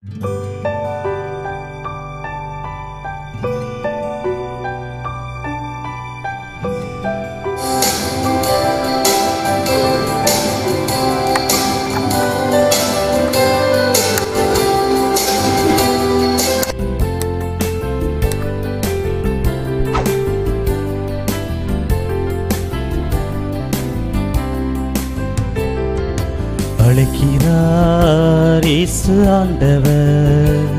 அழைக்கிறார் இயேசு ஆண்டவர்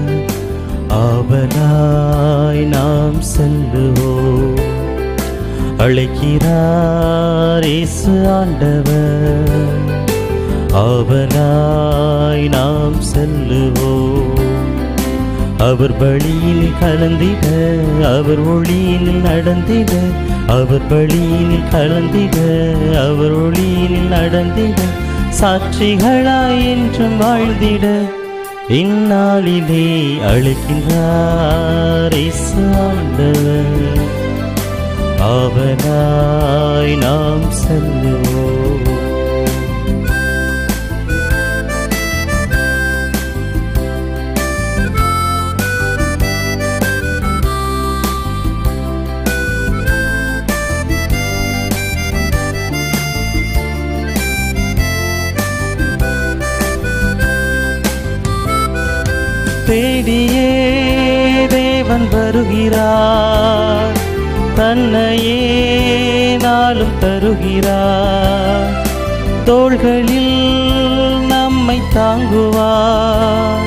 அவனாய் நாம் செல்லுவோம் அழைக்கிறார் இயேசு ஆண்டவர் அவனாய் நாம் செல்லுவோம் அவர் வழியில் கலந்திட அவர் ஒளியில் நடந்திட அவர் வழியில் கலந்திட அவர் ஒளியில் நடந்திட சாட்சிகளாய் என்றும் வாழ்ந்திட இந்நாளிலே அழைக்கின்றார் இயேசு ஆண்டவர் அவனாய் நாம் செல்லுவோம் தேடியே தேவன் வருகிறார் தன்னையே நாளும் தருகிறார் தோள்களில் நம்மை தாங்குவார்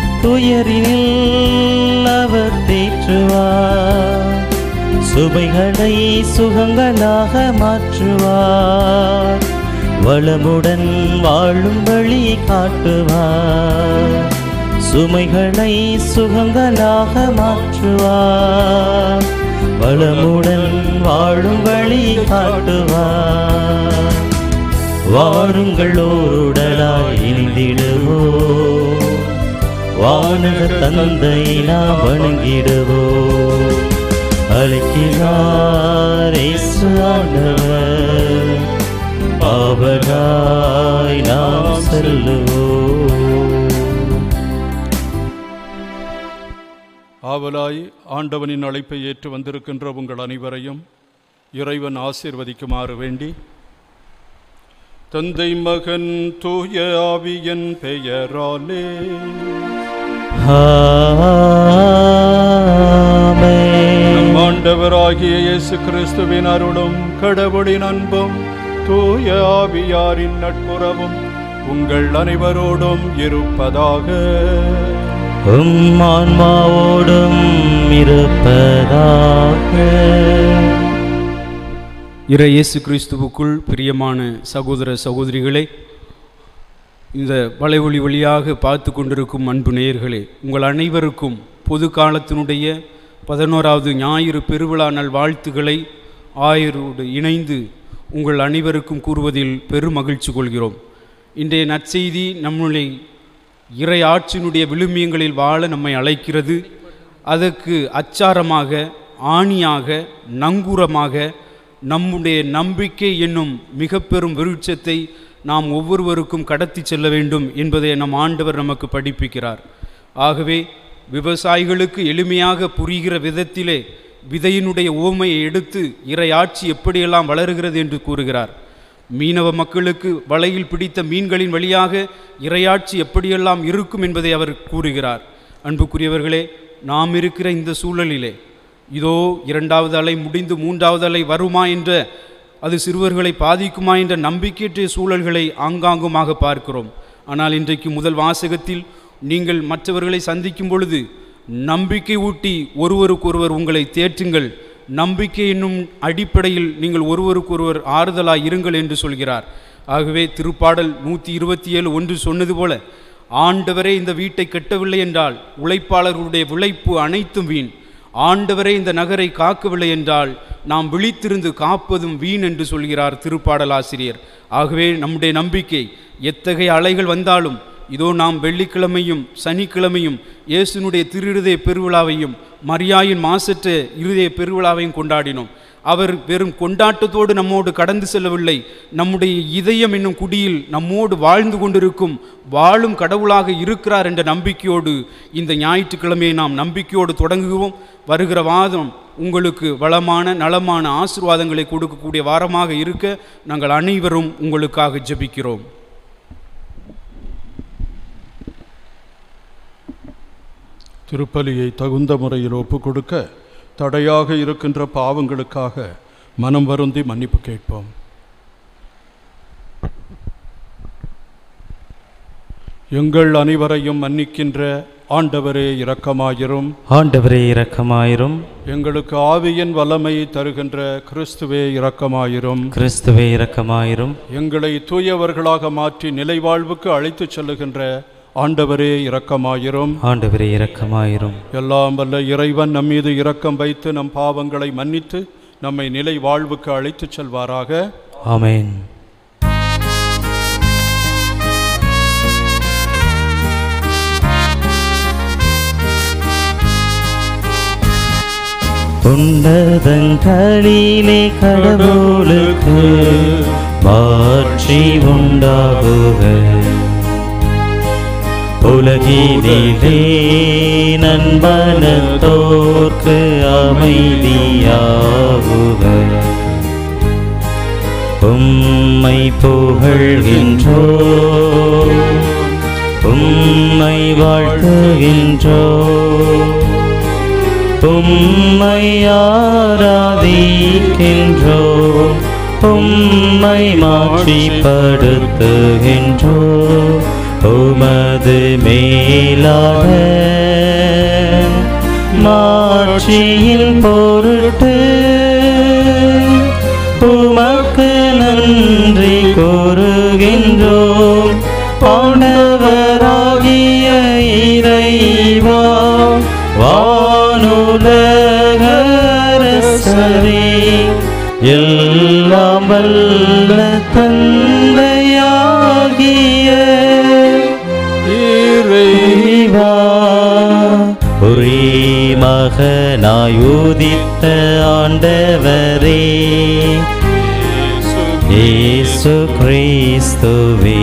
துயரில் அவர் தேற்றுவார் சுமைகளை சுகங்களாக மாற்றுவார் வளமுடன் வாழும் வழி காட்டுவார் சுமைகளை சுகங்களாக மாற்றுவார் வளமுடன் வாழும் வழி காட்டுவார் வாருங்கள் ஓருடலாய் இணைந்திடுவோம் வானக தந்தை நாம் வணங்கிடுவோம் அழைக்கிறார் இயேசு ஆண்டவர் அவராய் நாம் செல்லுவோம் ஆவலாய் ஆண்டவனின் அழைப்பை ஏற்று வந்திருக்கின்ற உங்கள் அனைவரையும் இறைவன் ஆசீர்வதிக்குமாறு வேண்டி தந்தை மகன் தூய ஆவியன் பெயராலே ஆமென். நம் ஆண்டவராகிய இயேசு கிறிஸ்துவின் அருளும் கடவுளின் அன்பும் தூய ஆவியாரின் நட்புறவும் உங்கள் அனைவரோடும் இருப்பதாக உம் ஆன்மாவோடும் இருப்பதாக இறை இயேசு கிறிஸ்துவுக்குள் பிரியமான சகோதர சகோதரிகளே இந்த வலைவொலி வழியாக பார்த்து கொண்டிருக்கும் அன்பு நேயர்களே உங்கள் அனைவருக்கும் பொது காலத்தினுடைய பதினோராவது ஞாயிறு பெருவிழா நல் வாழ்த்துக்களை ஆயரோடு இணைந்து உங்கள் அனைவருக்கும் கூறுவதில் பெரும் மகிழ்ச்சி கொள்கிறோம் இன்றைய நற்செய்தி நம்முடைய இறை ஆட்சியினுடைய விழுமியங்களில் வாழ நம்மை அழைக்கிறது அதற்கு அச்சாரமாக ஆணியாக நங்கூரமாக நம்முடைய நம்பிக்கை என்னும் மிக பெரும் விருட்சத்தை நாம் ஒவ்வொருவருக்கும் கடத்தி செல்ல வேண்டும் என்பதை நம் ஆண்டவர் நமக்கு படிப்பிக்கிறார் ஆகவே விவசாயிகளுக்கு எளிமையாக புரிகிற விதத்திலே விதையினுடைய ஓமையை எடுத்து இறை ஆட்சி எப்படியெல்லாம் வளருகிறது என்று கூறுகிறார் மீனவ மக்களுக்கு வலையில் பிடித்த மீன்களின் வழியாக இரையாட்சி எப்படியெல்லாம் இருக்கும் என்பதை அவர் கூறுகிறார் அன்புக்குரியவர்களே நாம் இருக்கிற இந்த சூழலிலே இதோ இரண்டாவது அலை முடிந்து மூன்றாவது அலை வருமா என்ற அது சிறுவர்களை பாதிக்குமா என்ற நம்பிக்கையற்ற சூழல்களை ஆங்காங்குமாக பார்க்கிறோம் ஆனால் இன்றைக்கு முதல் வாசகத்தில் நீங்கள் மற்றவர்களை சந்திக்கும் பொழுது நம்பிக்கை ஊட்டி ஒருவருக்கொருவர் உங்களை தேற்றுங்கள் நம்பிக்கை என்னும் அடிப்படையில் நீங்கள் ஒருவருக்கொருவர் ஆறுதலாய் இருங்கள் என்று சொல்கிறார் ஆகவே திருப்பாடல் நூற்றி இருபத்தி ஏழு ஒன்று சொன்னது போல ஆண்டவரே இந்த வீட்டை கட்டவில்லை என்றால் உழைப்பாளர்களுடைய உழைப்பு அனைத்தும் வீண் ஆண்டவரே இந்த நகரை காக்கவில்லை என்றால் நாம் விழித்திருந்து காப்பதும் வீண் என்று சொல்கிறார் திருப்பாடல் ஆசிரியர் ஆகவே நம்முடைய நம்பிக்கை எத்தகைய அலைகள் வந்தாலும் இதோ நாம் வெள்ளிக்கிழமையும் சனிக்கிழமையும் இயேசுனுடைய திருஇருதய பெருவிழாவையும் மரியாயின் மாசற்ற இருதய பெருவிழாவையும் கொண்டாடினோம் அவர் வெறும் கொண்டாட்டத்தோடு நம்மோடு கடந்து செல்லவில்லை நம்முடைய இதயம் என்னும் குடியில் நம்மோடு வாழ்ந்து கொண்டிருக்கும் வாழும் கடவுளாக இருக்கிறார் என்ற நம்பிக்கையோடு இந்த ஞாயிற்றுக்கிழமையை நாம் நம்பிக்கையோடு தொடங்குவோம் வருகிற வாதம் உங்களுக்கு வளமான நலமான ஆசீர்வாதங்களை கொடுக்கக்கூடிய வாரமாக இருக்க நாங்கள் அனைவரும் உங்களுக்காக ஜெபிக்கிறோம் திருப்பலியை தகுந்த முறையில் ஒப்புக் கொடுக்க தடையாக இருக்கின்ற பாவங்களுக்காக மனம் வருந்தி மன்னிப்பு கேட்போம் எங்கள் அனைவரையும் மன்னிக்கின்ற ஆண்டவரே இரக்கமாயிரும் ஆண்டவரே இரக்கமாயிரும் எங்களுக்கு ஆவியின் வல்லமை தருகின்ற கிறிஸ்துவே இரக்கமாயிரும் கிறிஸ்துவே இரக்கமாயிரும் எங்களை தூயவர்களாக மாற்றி நிலைவாழ்வுக்கு அழைத்துச் செல்லுகின்ற ஆண்டவரே இரக்கமாயிரும் ஆண்டவரே இரக்கமாயிரும் எல்லாம் வல்ல இறைவன் நம் மீது இரக்கம் வைத்து நம் பாவங்களை மன்னித்து நம்மை நிலை வாழ்வுக்கு அழைத்துச் செல்வாராக ஆமென் உன்னதங்களிலே கடவுளுக்கு மாற்றி உண்டாகுக உலகினிலே நண்பனத்தோர்க்கு அமைதியாகுக உம்மை புகழ்கின்றோ உம்மை வாழ்த்துகின்றோ உம்மை ஆராதிக்கின்றோ உம்மை மாற்றிப்படுத்துகின்றோ உமது மேலாக மாட்சியின் பொருட்டு உமக்கு நன்றி கூறுகின்றோம் ஆண்டவராகிய இறைவா வானுலகரசரே எல்லாம் வல்ல தந்தையாகிய இறைவா ஒரே மகனாய் உதித்த ஆண்டவரே இயேசு கிறிஸ்துவே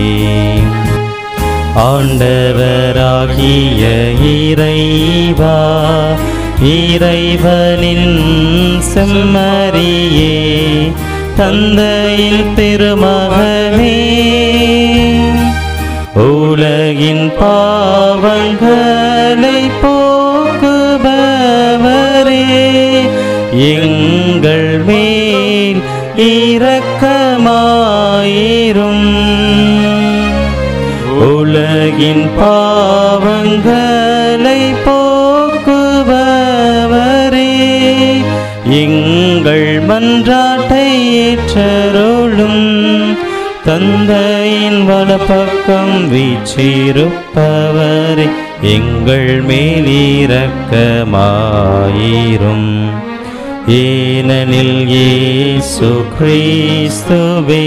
ஆண்டவராகிய இறைவா இறைவனின் செம்மறியே தந்தையின் திருமகனே உலகின் பாவங்களை போக்குபவரே எங்கள் மேல் இரக்கமாயிரும் உலகின் பாவங்களை போக்குபவரே எங்கள் மன்றாட்டை ஏற்றருளும் தந்தையின் வலப்பக்கம் வீச்சிருப்பவரே எங்கள் மேலிரக்கமாயிரும் ஏனெனில் இயேசு கிறிஸ்துவே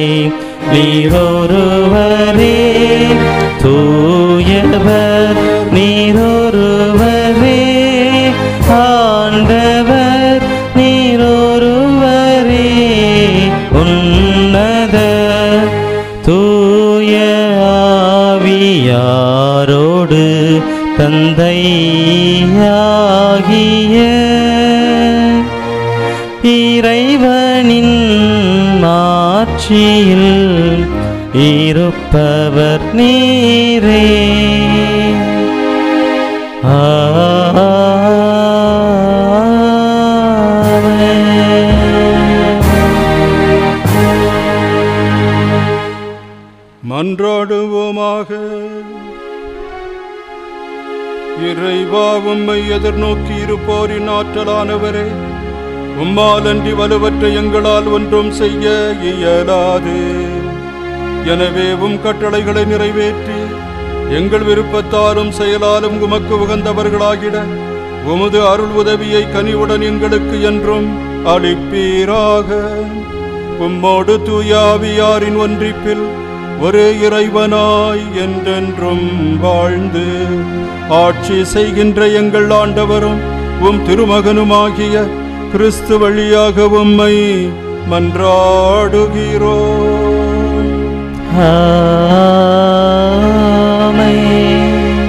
நீரொருவரே தூயவர் நீரொருவரே ஆண்டவர் நீரொருவரே உன்னத தூய ஆவியாரோடு தந்தையாகிய இறைவனின் ஆட்சியில் இருப்பவர் நீரே மன்றாடுவோமாக இறைவா உம்மை எதிர்நோக்கி இருப்போரின் ஆற்றலானவரே உம்மாலன்றி வலுவற்ற எங்களால் ஒன்றும் செய்ய இயலாது எனவே உம் கட்டளைகளை நிறைவேற்றி எங்கள் விருப்பத்தாலும் செயலாலும் உமக்கு உகந்தவர்களாகிட உமது அருள் உதவியை கனிவுடன் எங்களுக்கு என்றும் அளிப்பீராக உம்மோடு தூயாவியாரின் ஒன்றிப்பில் ஒரே இறைவனாய் என்றென்றும் வாழ்ந்து ஆட்சி செய்கின்ற எங்கள் ஆண்டவரும் உம் திருமகனுமாகிய கிறிஸ்து வழியாக உம்மை மன்றாடுகிறோம் ஆமென்.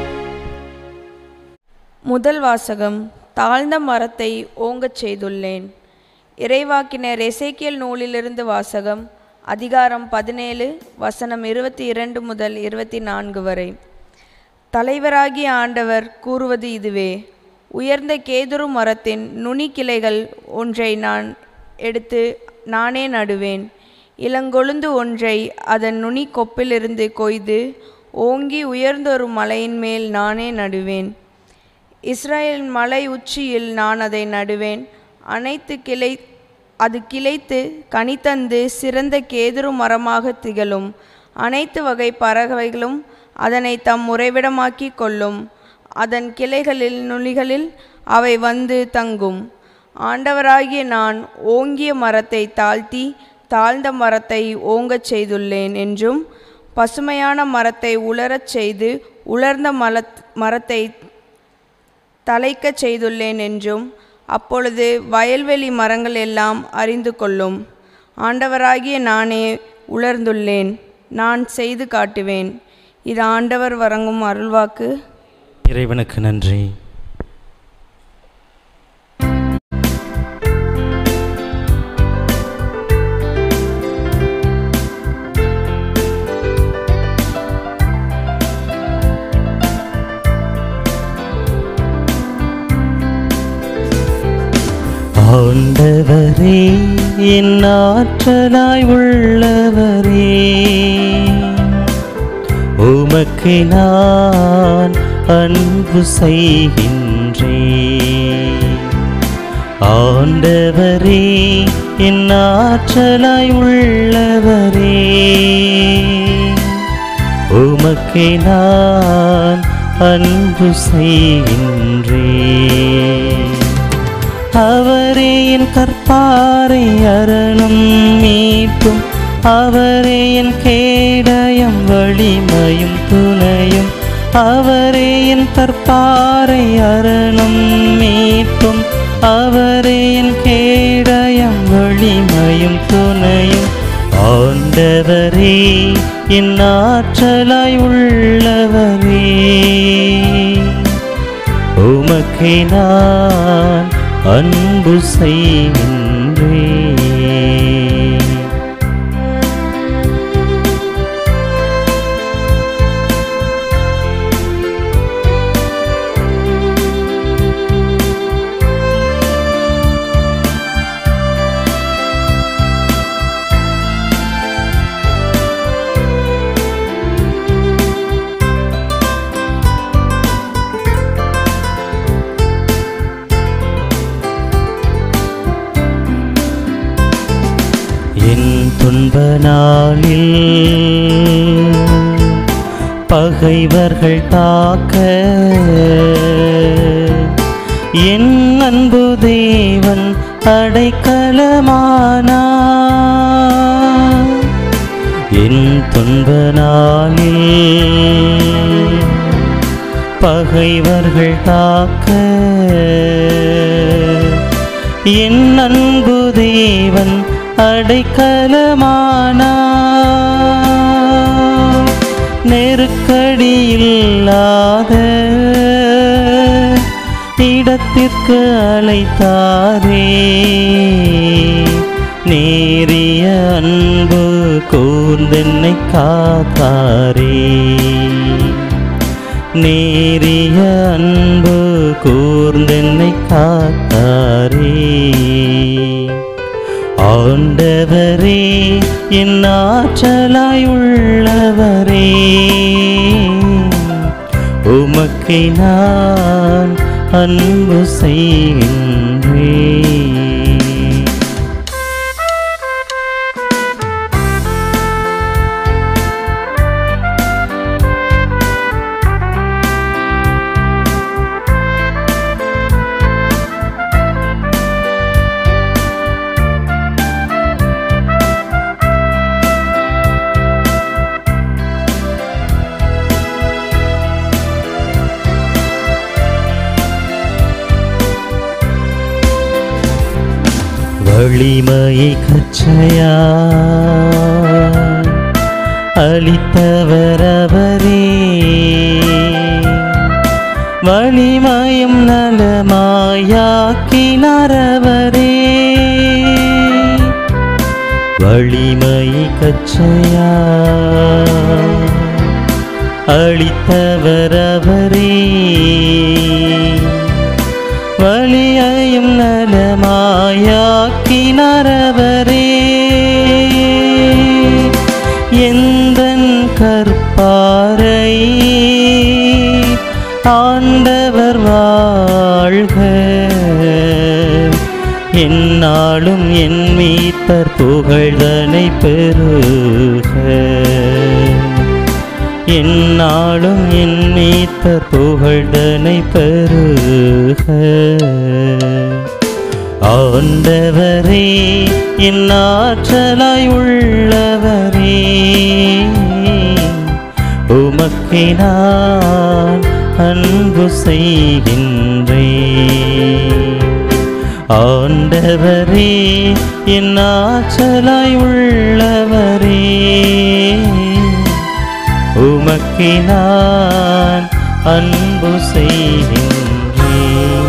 முதல் வாசகம் தாழ்ந்த மரத்தை ஓங்கச் செய்துள்ளேன் இறைவாக்கினர் எசேக்கியல் நூலிலிருந்து வாசகம் அதிகாரம் பதினேழு வசனம் இருபத்தி இரண்டு முதல் இருபத்தி நான்கு வரை தலைவராகிய ஆண்டவர் கூறுவது இதுவே உயர்ந்த கேதுரு மரத்தின் நுனி கிளைகள் ஒன்றை நான் எடுத்து நானே நடுவேன் இளங்கொழுந்து ஒன்றை அதன் நுனி கொப்பிலிருந்து கொய்து ஓங்கி உயர்ந்தொரு மலையின் மேல் நானே நடுவேன் இஸ்ரேல் மலை உச்சியில் நான் அதை நடுவேன் அனைத்து கிளை அது கிளைத்து கனித்தந்து சிறந்த கேதுரு மரமாக திகழும் அனைத்து வகை பறவைகளும் அதனை தம் உறைவிடமாக்கி கொள்ளும் அதன் கிளைகளில் நுனிகளில் அவை வந்து தங்கும் ஆண்டவராகிய நான் ஓங்கிய மரத்தை தாழ்த்தி தாழ்ந்த மரத்தை ஓங்கச் செய்துள்ளேன் என்றும் பசுமையான மரத்தை உலரச் செய்து உலர்ந்த மலத் மரத்தை தலைக்கச் செய்துள்ளேன் என்றும் அப்பொழுது வயல்வெளி மரங்கள் எல்லாம் அறிந்து கொள்ளும் ஆண்டவராகிய நானே உலர்ந்துள்ளேன் நான் செய்து காட்டுவேன் இது ஆண்டவர் வழங்கும் அருள்வாக்கு இறைவனுக்கு நன்றி ஆண்டவரே என் ஆற்றலாய் உள்ளவரே உமக்கு நான் அன்பு செய்கின்றேன் ஆண்டவரே என் ஆற்றலாய் உள்ளவரே உமக்கு நான் அன்பு செய்கின்றேன் அவரே என் கற்பாரை அரணும் மீட்டும் அவரே என் கேடயம் வலிமையும் துணையும் அவரே என் கற்பாரை அரணும் மீட்டும் அவரே என் கேடயம் வலிமையும் துணையும் ஆண்டவரே என் ஆற்றலாய் உள்ளவரே உமக்கை நான் அன்பு செய்கின்றேன் என் துன்ப நாளில் பகைவர்கள் தாக்க என் அன்பு தேவன் அடைக்கலமானா என் துன்ப நாளில் பகைவர்கள் தாக்க என் அன்பு தேவன் அடைக்கலமானா நெருக்கடி இல்லாத இடத்திற்கு அழைத்தாரே நேரிய அன்பு கூர்ந்தென்னை காத்தாரே நேரிய அன்பு கூர்ந்தென்னை காத்தாரே ஆண்டவரே என் ஆற்றலாய் உள்ளவரே உமக்கை நான் அன்பு செய்கின்றேன் வலிமையை கச்சையா அளித்தவர் அவரே வலிமயம் நலமாயாக்கினார் அவரே வலிமை கச்சையா அளித்தவர் அவரே வலியையும் நலமாயாக்கினார் அவரே எந்தன் கற்பாரை ஆண்டவர் வாழ்க என்னாலும் என் மீட்பர் புகழ்தனை பெருக என்னாலும் என் மீட்பர் புகழ்தனை பெருக ஆண்டவரே என் ஆற்றலாய் உள்ளவரே உமக்கே நான் அன்பு செய்கின்றேன் ஆண்டவரே என் ஆற்றலாய் உள்ளவரே உமக்கே நான் அன்பு செய்கின்றேன்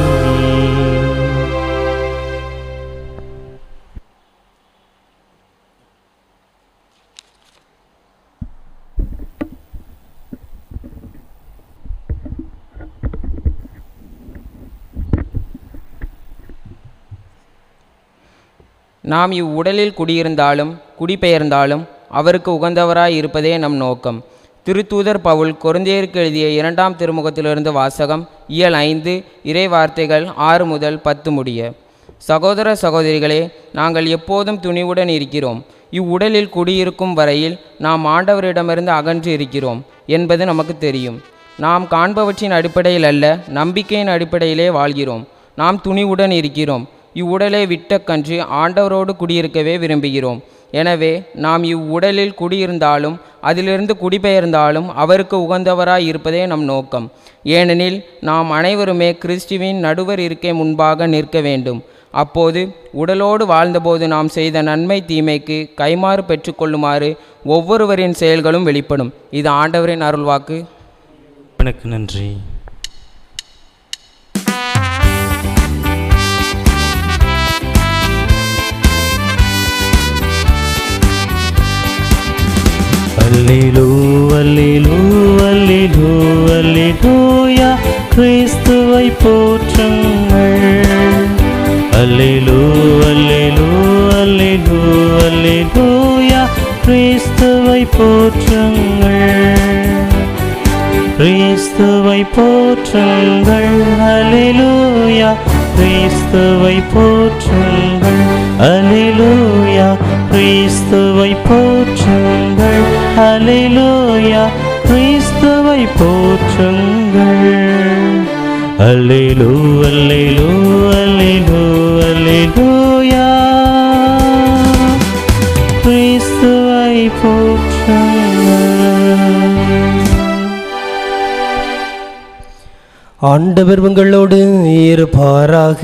நாம் இவ்வுடலில் குடியிருந்தாலும் குடிபெயர்ந்தாலும் அவருக்கு உகந்தவராய் இருப்பதே நம் நோக்கம் திருத்தூதர் பவுல் கொருந்தேருக்கு எழுதிய இரண்டாம் திருமுகத்திலிருந்து வாசகம் இயல் ஐந்து இறை வார்த்தைகள் ஆறு முதல் பத்து முடிய சகோதர சகோதரிகளே நாங்கள் எப்போதும் துணிவுடன் இருக்கிறோம் இவ்வுடலில் குடியிருக்கும் வரையில் நாம் ஆண்டவரிடமிருந்து அகன்று இருக்கிறோம் என்பது நமக்கு தெரியும் நாம் காண்பவற்றின் அடிப்படையில் அல்ல நம்பிக்கையின் அடிப்படையிலே வாழ்கிறோம் நாம் துணிவுடன் இருக்கிறோம் இவ்வுடலை விட்ட கன்று ஆண்டவரோடு குடியிருக்கவே விரும்புகிறோம் எனவே நாம் இவ்வுடலில் குடியிருந்தாலும் அதிலிருந்து குடிபெயர்ந்தாலும் அவருக்கு உகந்தவராய் இருப்பதே நம் நோக்கம் ஏனெனில் நாம் அனைவருமே கிறிஸ்துவின் நடுவர் இருக்கை முன்பாக நிற்க வேண்டும் அப்போது உடலோடு வாழ்ந்தபோது நாம் செய்த நன்மை தீமைக்கு கைமாறு பெற்றுக்கொள்ளுமாறு ஒவ்வொருவரின் செயல்களும் வெளிப்படும் இது ஆண்டவரின் அருள்வாக்கு எனக்கு நன்றி அல்லேலூ அல்லேலூ அல்லேலூ அல்லேலூயா கிறிஸ்துவை போற்றுங்கள் அல்லேலூ அல்லேலூ அல்லேலூ அல்லேலூயா கிறிஸ்துவை போற்றுங்கள் கிறிஸ்துவை போற்றுங்கள் அல்லேலூயா கிறிஸ்துவை போற்றுங்கள் அல்லேலூயா கிறிஸ்துவை போற்றுங்கள் அல்லேலூயா கிறிஸ்துவை போற்றுங்கள் அல்லேலூ அல்லேலூ அல்லேலூ அல்லேலூயா கிறிஸ்துவை போற்றுங்கள் ஆண்டவர் உங்களோடு இருப்பாராக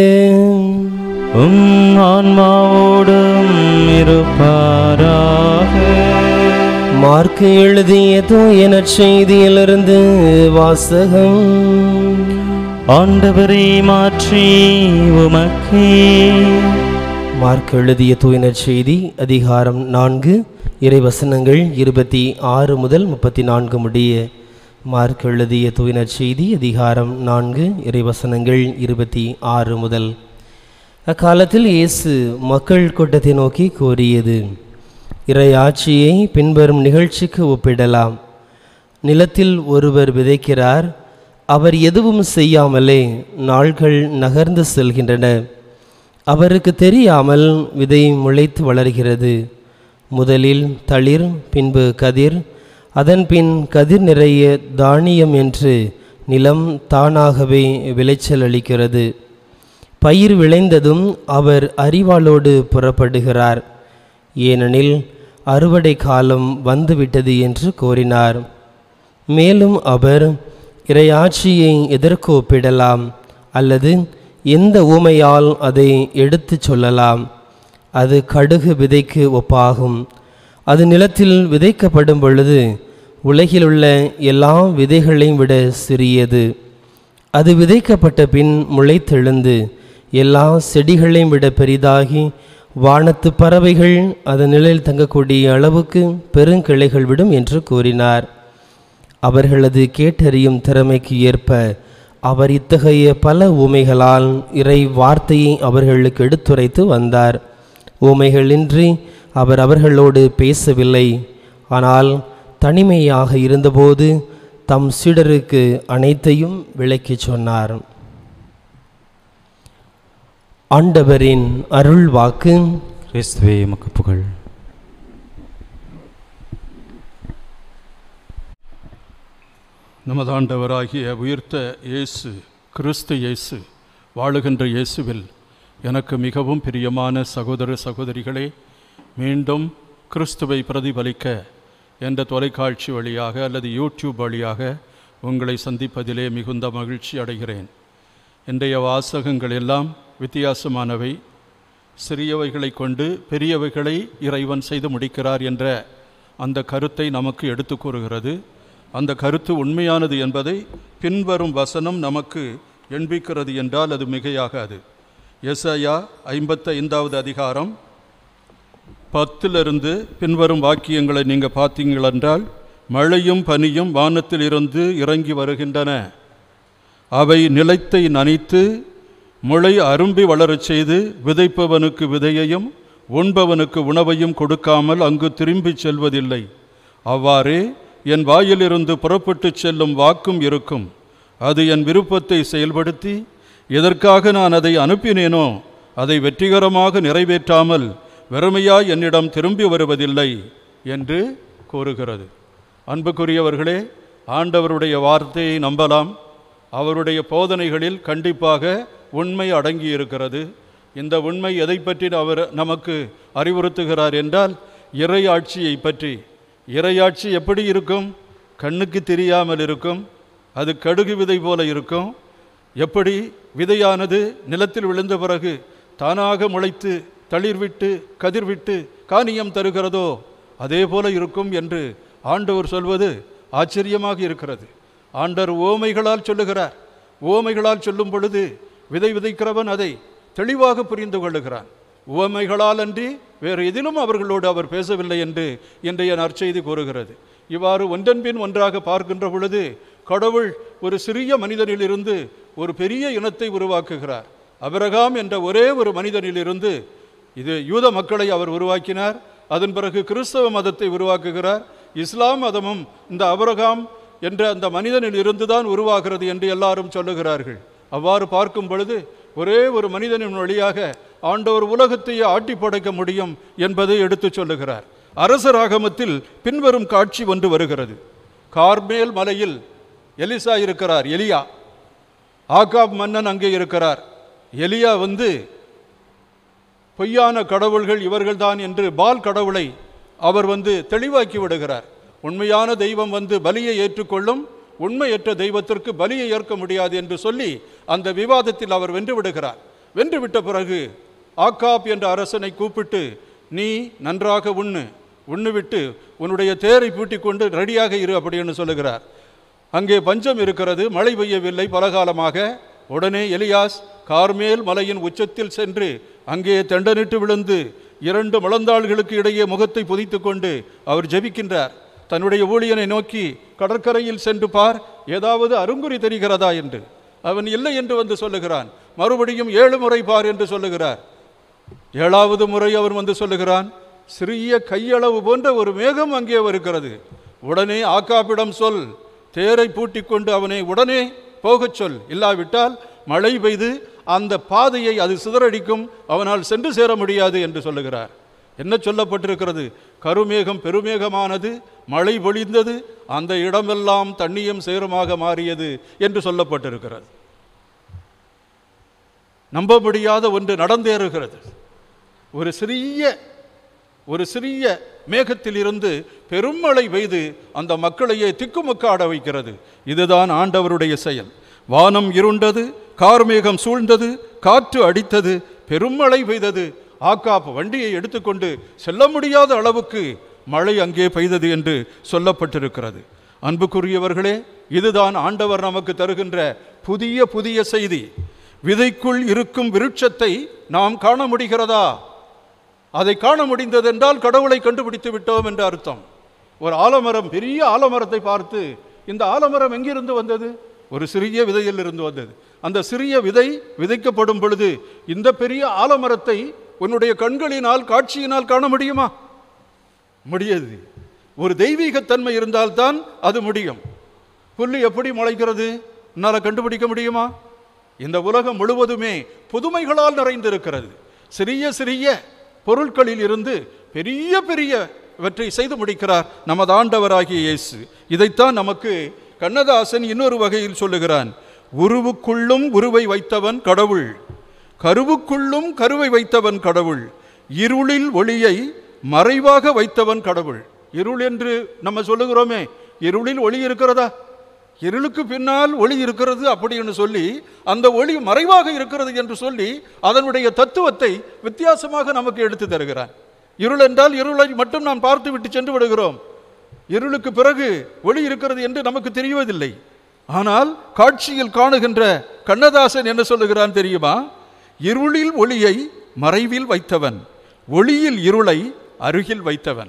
உம் ஆன்மாவோடும் இருப்பாராக மார்க்கு எழுதிய தூய நற்செய்தியிலிருந்து வாசகம் ஆண்டவரை மாற்றி உமக்கே மார்க் எழுதிய தூய நற்செய்தி அதிகாரம் நான்கு இறைவசனங்கள் இருபத்தி ஆறு முதல் முப்பத்தி நான்கு முடிய மார்க் எழுதிய தூய நற்செய்தி அதிகாரம் நான்கு இறைவசனங்கள் இருபத்தி ஆறு முதல் அக்காலத்தில் இயேசு மக்கள் கூட்டத்தை நோக்கி கூறியது இறையாட்சியை பின்வரும் நிகழ்ச்சிக்கு ஒப்பிடலாம் நிலத்தில் ஒருவர் விதைக்கிறார் அவர் எதுவும் செய்யாமலே நாள்கள் நகர்ந்து செல்கின்றன அவருக்கு தெரியாமல் விதை முளைத்து வளர்கிறது முதலில் தளிர் பின்பு கதிர் அதன்பின் கதிர் நிறைய தானியம் என்று நிலம் தானாகவே விளைச்சல் அளிக்கிறது பயிர் விளைந்ததும் அவர் அறிவாளோடு புறப்படுகிறார் ஏனெனில் அறுவடை காலம் வந்துவிட்டது என்று கூறினார் மேலும் அவர் இறையாட்சியை எதற்கு ஒப்பிடலாம் அல்லது எந்த ஊமையால் அதை எடுத்துச் சொல்லலாம் அது கடுகு விதைக்கு ஒப்பாகும் அது நிலத்தில் விதைக்கப்படும் பொழுது உலகிலுள்ள எல்லா விதைகளையும் விட சிறியது அது விதைக்கப்பட்ட பின் முளைத்தெழுந்து எல்லா செடிகளையும் விட பெரிதாகி வானத்து பறவைகள் அதன் நிலையில் தங்கக்கூடிய அளவுக்கு பெருங்கிளைகள் விடும் என்று கூறினார் அவர்களது கேட்டறியும் திறமைக்கு ஏற்ப அவர் இத்தகைய பல ஊமைகளால் இறை வார்த்தையை அவர்களுக்கு எடுத்துரைத்து வந்தார் ஊமைகளின்றி அவர் அவர்களோடு பேசவில்லை ஆனால் தனிமையாக இருந்தபோது தம் சீடருக்கு அனைத்தையும் விளக்கிச் சொன்னார் ஆண்டவரின் அருள் வாக்கு கிறிஸ்துவே உமக்கு புகழ் நமது ஆண்டவராகிய உயிர்த்த இயேசு கிறிஸ்து இயேசு வாழுகின்ற இயேசுவில் எனக்கு மிகவும் பிரியமான சகோதர சகோதரிகளே மீண்டும் கிறிஸ்துவை பிரதிபலிக்க என்ற தொலைக்காட்சி வழியாக அல்லது யூடியூப் வழியாக உங்களை சந்திப்பதிலே மிகுந்த மகிழ்ச்சி அடைகிறேன் இன்றைய வாசகங்கள் எல்லாம் வித்தியாசமானவை சிறியவைகளை கொண்டு பெரியவைகளை இறைவன் செய்து முடிக்கிறார் என்ற அந்த கருத்தை நமக்கு எடுத்து கூறுகிறது அந்த கருத்து உண்மையானது என்பதை பின்வரும் வசனம் நமக்கு எண்பிக்கிறது என்றால் அது மிகையாகாது எஸ்ஐயா ஐம்பத்தி ஐந்தாவது அதிகாரம் பத்திலிருந்து பின்வரும் வாக்கியங்களை நீங்கள் பார்த்தீங்களென்றால் மழையும் பனியும் வானத்திலிருந்து இறங்கி வருகின்றன அவை நிலத்தை நனைத்து முளை அரும்பி வளரச் செய்து விதைப்பவனுக்கு விதையையும் உண்பவனுக்கு உணவையும் கொடுக்காமல் அங்கு திரும்பிச் செல்வதில்லை அவ்வாறே என் வாயிலிருந்து புறப்பட்டுச் செல்லும் வாக்கும் இருக்கும் அது என் விருப்பத்தை செயல்படுத்தி எதற்காக நான் அதை அனுப்பினேனோ அதை வெற்றிகரமாக நிறைவேற்றாமல் வெறுமையாய் என்னிடம் திரும்பி வருவதில்லை என்று கூறுகிறது அன்புக்குரியவர்களே ஆண்டவருடைய வார்த்தையை நம்பலாம் அவருடைய போதனைகளில் கண்டிப்பாக உண்மை அடங்கி இருக்கிறது இந்த உண்மை எதை பற்றி அவர் நமக்கு அறிவுறுத்துகிறார் என்றால் இறையாட்சியை பற்றி இறையாட்சி எப்படி இருக்கும் கண்ணுக்கு தெரியாமல் இருக்கும் அது கடுகு விதை போல இருக்கும் எப்படி விதையானது நிலத்தில் விழுந்த பிறகு தானாக முளைத்து தளிர்விட்டு கதிர்விட்டு காணியம் தருகிறதோ அதே போல இருக்கும் என்று ஆண்டவர் சொல்வது ஆச்சரியமாக இருக்கிறது ஆண்டவர் ஓமைகளால் சொல்லுகிறார் ஓமைகளால் சொல்லும் பொழுது விதை விதைக்கிறவன் அதை தெளிவாக புரிந்து கொள்ளுகிறான் உவமைகளால் அன்றி வேறு எதிலும் அவர்களோடு அவர் பேசவில்லை என்று இன்றைய நற்செய்தி கூறுகிறது இவ்வாறு ஒன்றன்பின் ஒன்றாக பார்க்கின்ற பொழுது கடவுள் ஒரு சிறிய மனிதனிலிருந்து ஒரு பெரிய இனத்தை உருவாக்குகிறார் அபிரகாம் என்ற ஒரே ஒரு மனிதனிலிருந்து இது யூத மக்களை அவர் உருவாக்கினார் அதன் பிறகு கிறிஸ்தவ மதத்தை உருவாக்குகிறார் இஸ்லாம் மதமும் இந்த அபிரகாம் என்ற அந்த மனிதனில் இருந்துதான் உருவாகிறது என்று எல்லாரும் சொல்லுகிறார்கள் அவ்வாறு பார்க்கும் பொழுது ஒரே ஒரு மனிதனின் வழியாக ஆண்டவர் உலகத்தையே ஆட்டி படைக்க முடியும் என்பதை எடுத்துச் சொல்லுகிறார் அரசராகமத்தில் பின்வரும் காட்சி ஒன்று வருகிறது கார்மேல் மலையில் எலிசா இருக்கிறார் எலியா ஆகாப் மன்னன் அங்கே இருக்கிறார் எலியா வந்து பொய்யான கடவுள்கள் இவர்கள்தான் என்று பால் கடவுளை அவர் வந்து தெளிவாக்கி விடுகிறார் உண்மையான தெய்வம் வந்து பலியை ஏற்றுக்கொள்ளும் உண்மையற்ற தெய்வத்திற்கு பலியை ஏற்க முடியாது என்று சொல்லி அந்த விவாதத்தில் அவர் வென்று விடுகிறார் வென்று விட்ட பிறகு ஆக்காப் என்ற அரசனை கூப்பிட்டு நீ நன்றாக உண்ணு உண்ணுவிட்டு உன்னுடைய தேரை பூட்டிக் கொண்டு ரெடியாக இரு அப்படின்னு சொல்லுகிறார் அங்கே பஞ்சம் இருக்கிறது மழை பெய்யவில்லை பலகாலமாக உடனே எலியாஸ் கார்மேல் மலையின் உச்சத்தில் சென்று அங்கே தண்டனிட்டு விழுந்து இரண்டு முழந்தாள்களுக்கு இடையே முகத்தை புதைத்துக் கொண்டு அவர் ஜெபிக்கின்றார் தன்னுடைய ஊழியனை நோக்கி கடற்கரையில் சென்று பார் ஏதாவது அருங்குறி தெரிகிறதா என்று அவன் இல்லை என்று வந்து சொல்லுகிறான் மறுபடியும் ஏழு முறை பார் என்று சொல்லுகிறார் ஏழாவது முறை அவர் வந்து சொல்லுகிறான் சிறிய கையளவு போன்ற ஒரு மேகம் அங்கே வருகிறது உடனே ஆக்காப்பிடம் சொல் தேரை பூட்டிக் கொண்டு அவனை உடனே போகச் சொல் இல்லாவிட்டால் மழை பெய்து அந்த பாதையை அது சிதறடிக்கும் அவனால் சென்று சேர முடியாது என்று சொல்லுகிறார் என்ன சொல்லப்பட்டிருக்கிறது கருமேகம் பெருமேகமானது மழை பொழிந்தது அந்த இடமெல்லாம் தண்ணியும் சேருமாக மாறியது என்று சொல்லப்பட்டிருக்கிறது நம்ப முடியாத ஒன்று நடந்தேறுகிறது ஒரு சிறிய ஒரு சிறிய மேகத்திலிருந்து பெருமழை பெய்து அந்த மக்களையே திக்குமுக்காட வைக்கிறது இதுதான் ஆண்டவருடைய செயல் வானம் இருண்டது கார்மேகம் சூழ்ந்தது காற்று அடித்தது பெருமழை பெய்தது ஆக்காப் வண்டியை எடுத்துக்கொண்டு செல்ல முடியாத அளவுக்கு மழை அங்கே பெய்தது என்று சொல்லப்பட்டிருக்கிறது அன்புக்குரியவர்களே இதுதான் ஆண்டவர் நமக்கு தருகின்ற புதிய புதிய செய்தி விதைக்குள் இருக்கும் விருட்சத்தை நாம் காண முடிகிறதா அதை காண முடிந்ததென்றால் கடவுளை கண்டுபிடித்து விட்டோம் என்று அர்த்தம் ஒரு ஆலமரம் பெரிய ஆலமரத்தை பார்த்து இந்த ஆலமரம் எங்கிருந்து வந்தது ஒரு சிறிய விதையில் இருந்து வந்தது அந்த சிறிய விதை விதைக்கப்படும் பொழுது இந்த பெரிய ஆலமரத்தை உன்னுடைய கண்களினால் காட்சியினால் காண முடியுமா முடியாது ஒரு தெய்வீகத்தன்மை இருந்தால்தான் அது முடியும் புல்லு எப்படி முளைக்கிறது என்னால் கண்டுபிடிக்க முடியுமா இந்த உலகம் முழுவதுமே புதுமைகளால் நிறைந்திருக்கிறது சிறிய சிறிய பொருட்களில் இருந்து பெரிய பெரியவற்றை செய்து முடிக்கிறார் நமது ஆண்டவராகிய இயேசு இதைத்தான் நமக்கு கண்ணதாசன் இன்னொரு வகையில் சொல்லுகிறான் உருவுக்குள்ளும் உருவை வைத்தவன் கடவுள் கருவுக்குள்ளும் கருவை வைத்தவன் கடவுள் இருளில் ஒளியை மறைவாக வைத்தவன் கடவுள் இருள் என்று நம்ம சொல்லுகிறோமே இருளில் ஒளி இருக்கிறதா இருளுக்கு பின்னால் ஒளி இருக்கிறது அப்படின்னு சொல்லி அந்த ஒளி மறைவாக இருக்கிறது என்று சொல்லி அதனுடைய தத்துவத்தை வித்தியாசமாக நமக்கு எடுத்து தருகிறான் இருள் என்றால் இருளை மட்டும் நாம் பார்த்து விட்டு சென்று விடுகிறோம் இருளுக்கு பிறகு ஒளி இருக்கிறது என்று நமக்கு தெரிவதில்லை ஆனால் காட்சியில் காணுகின்ற கண்ணதாசன் என்ன சொல்லுகிறான் தெரியுமா இருளில் ஒளியை மறைவில் வைத்தவன் ஒளியில் இருளை அருகில் வைத்தவன்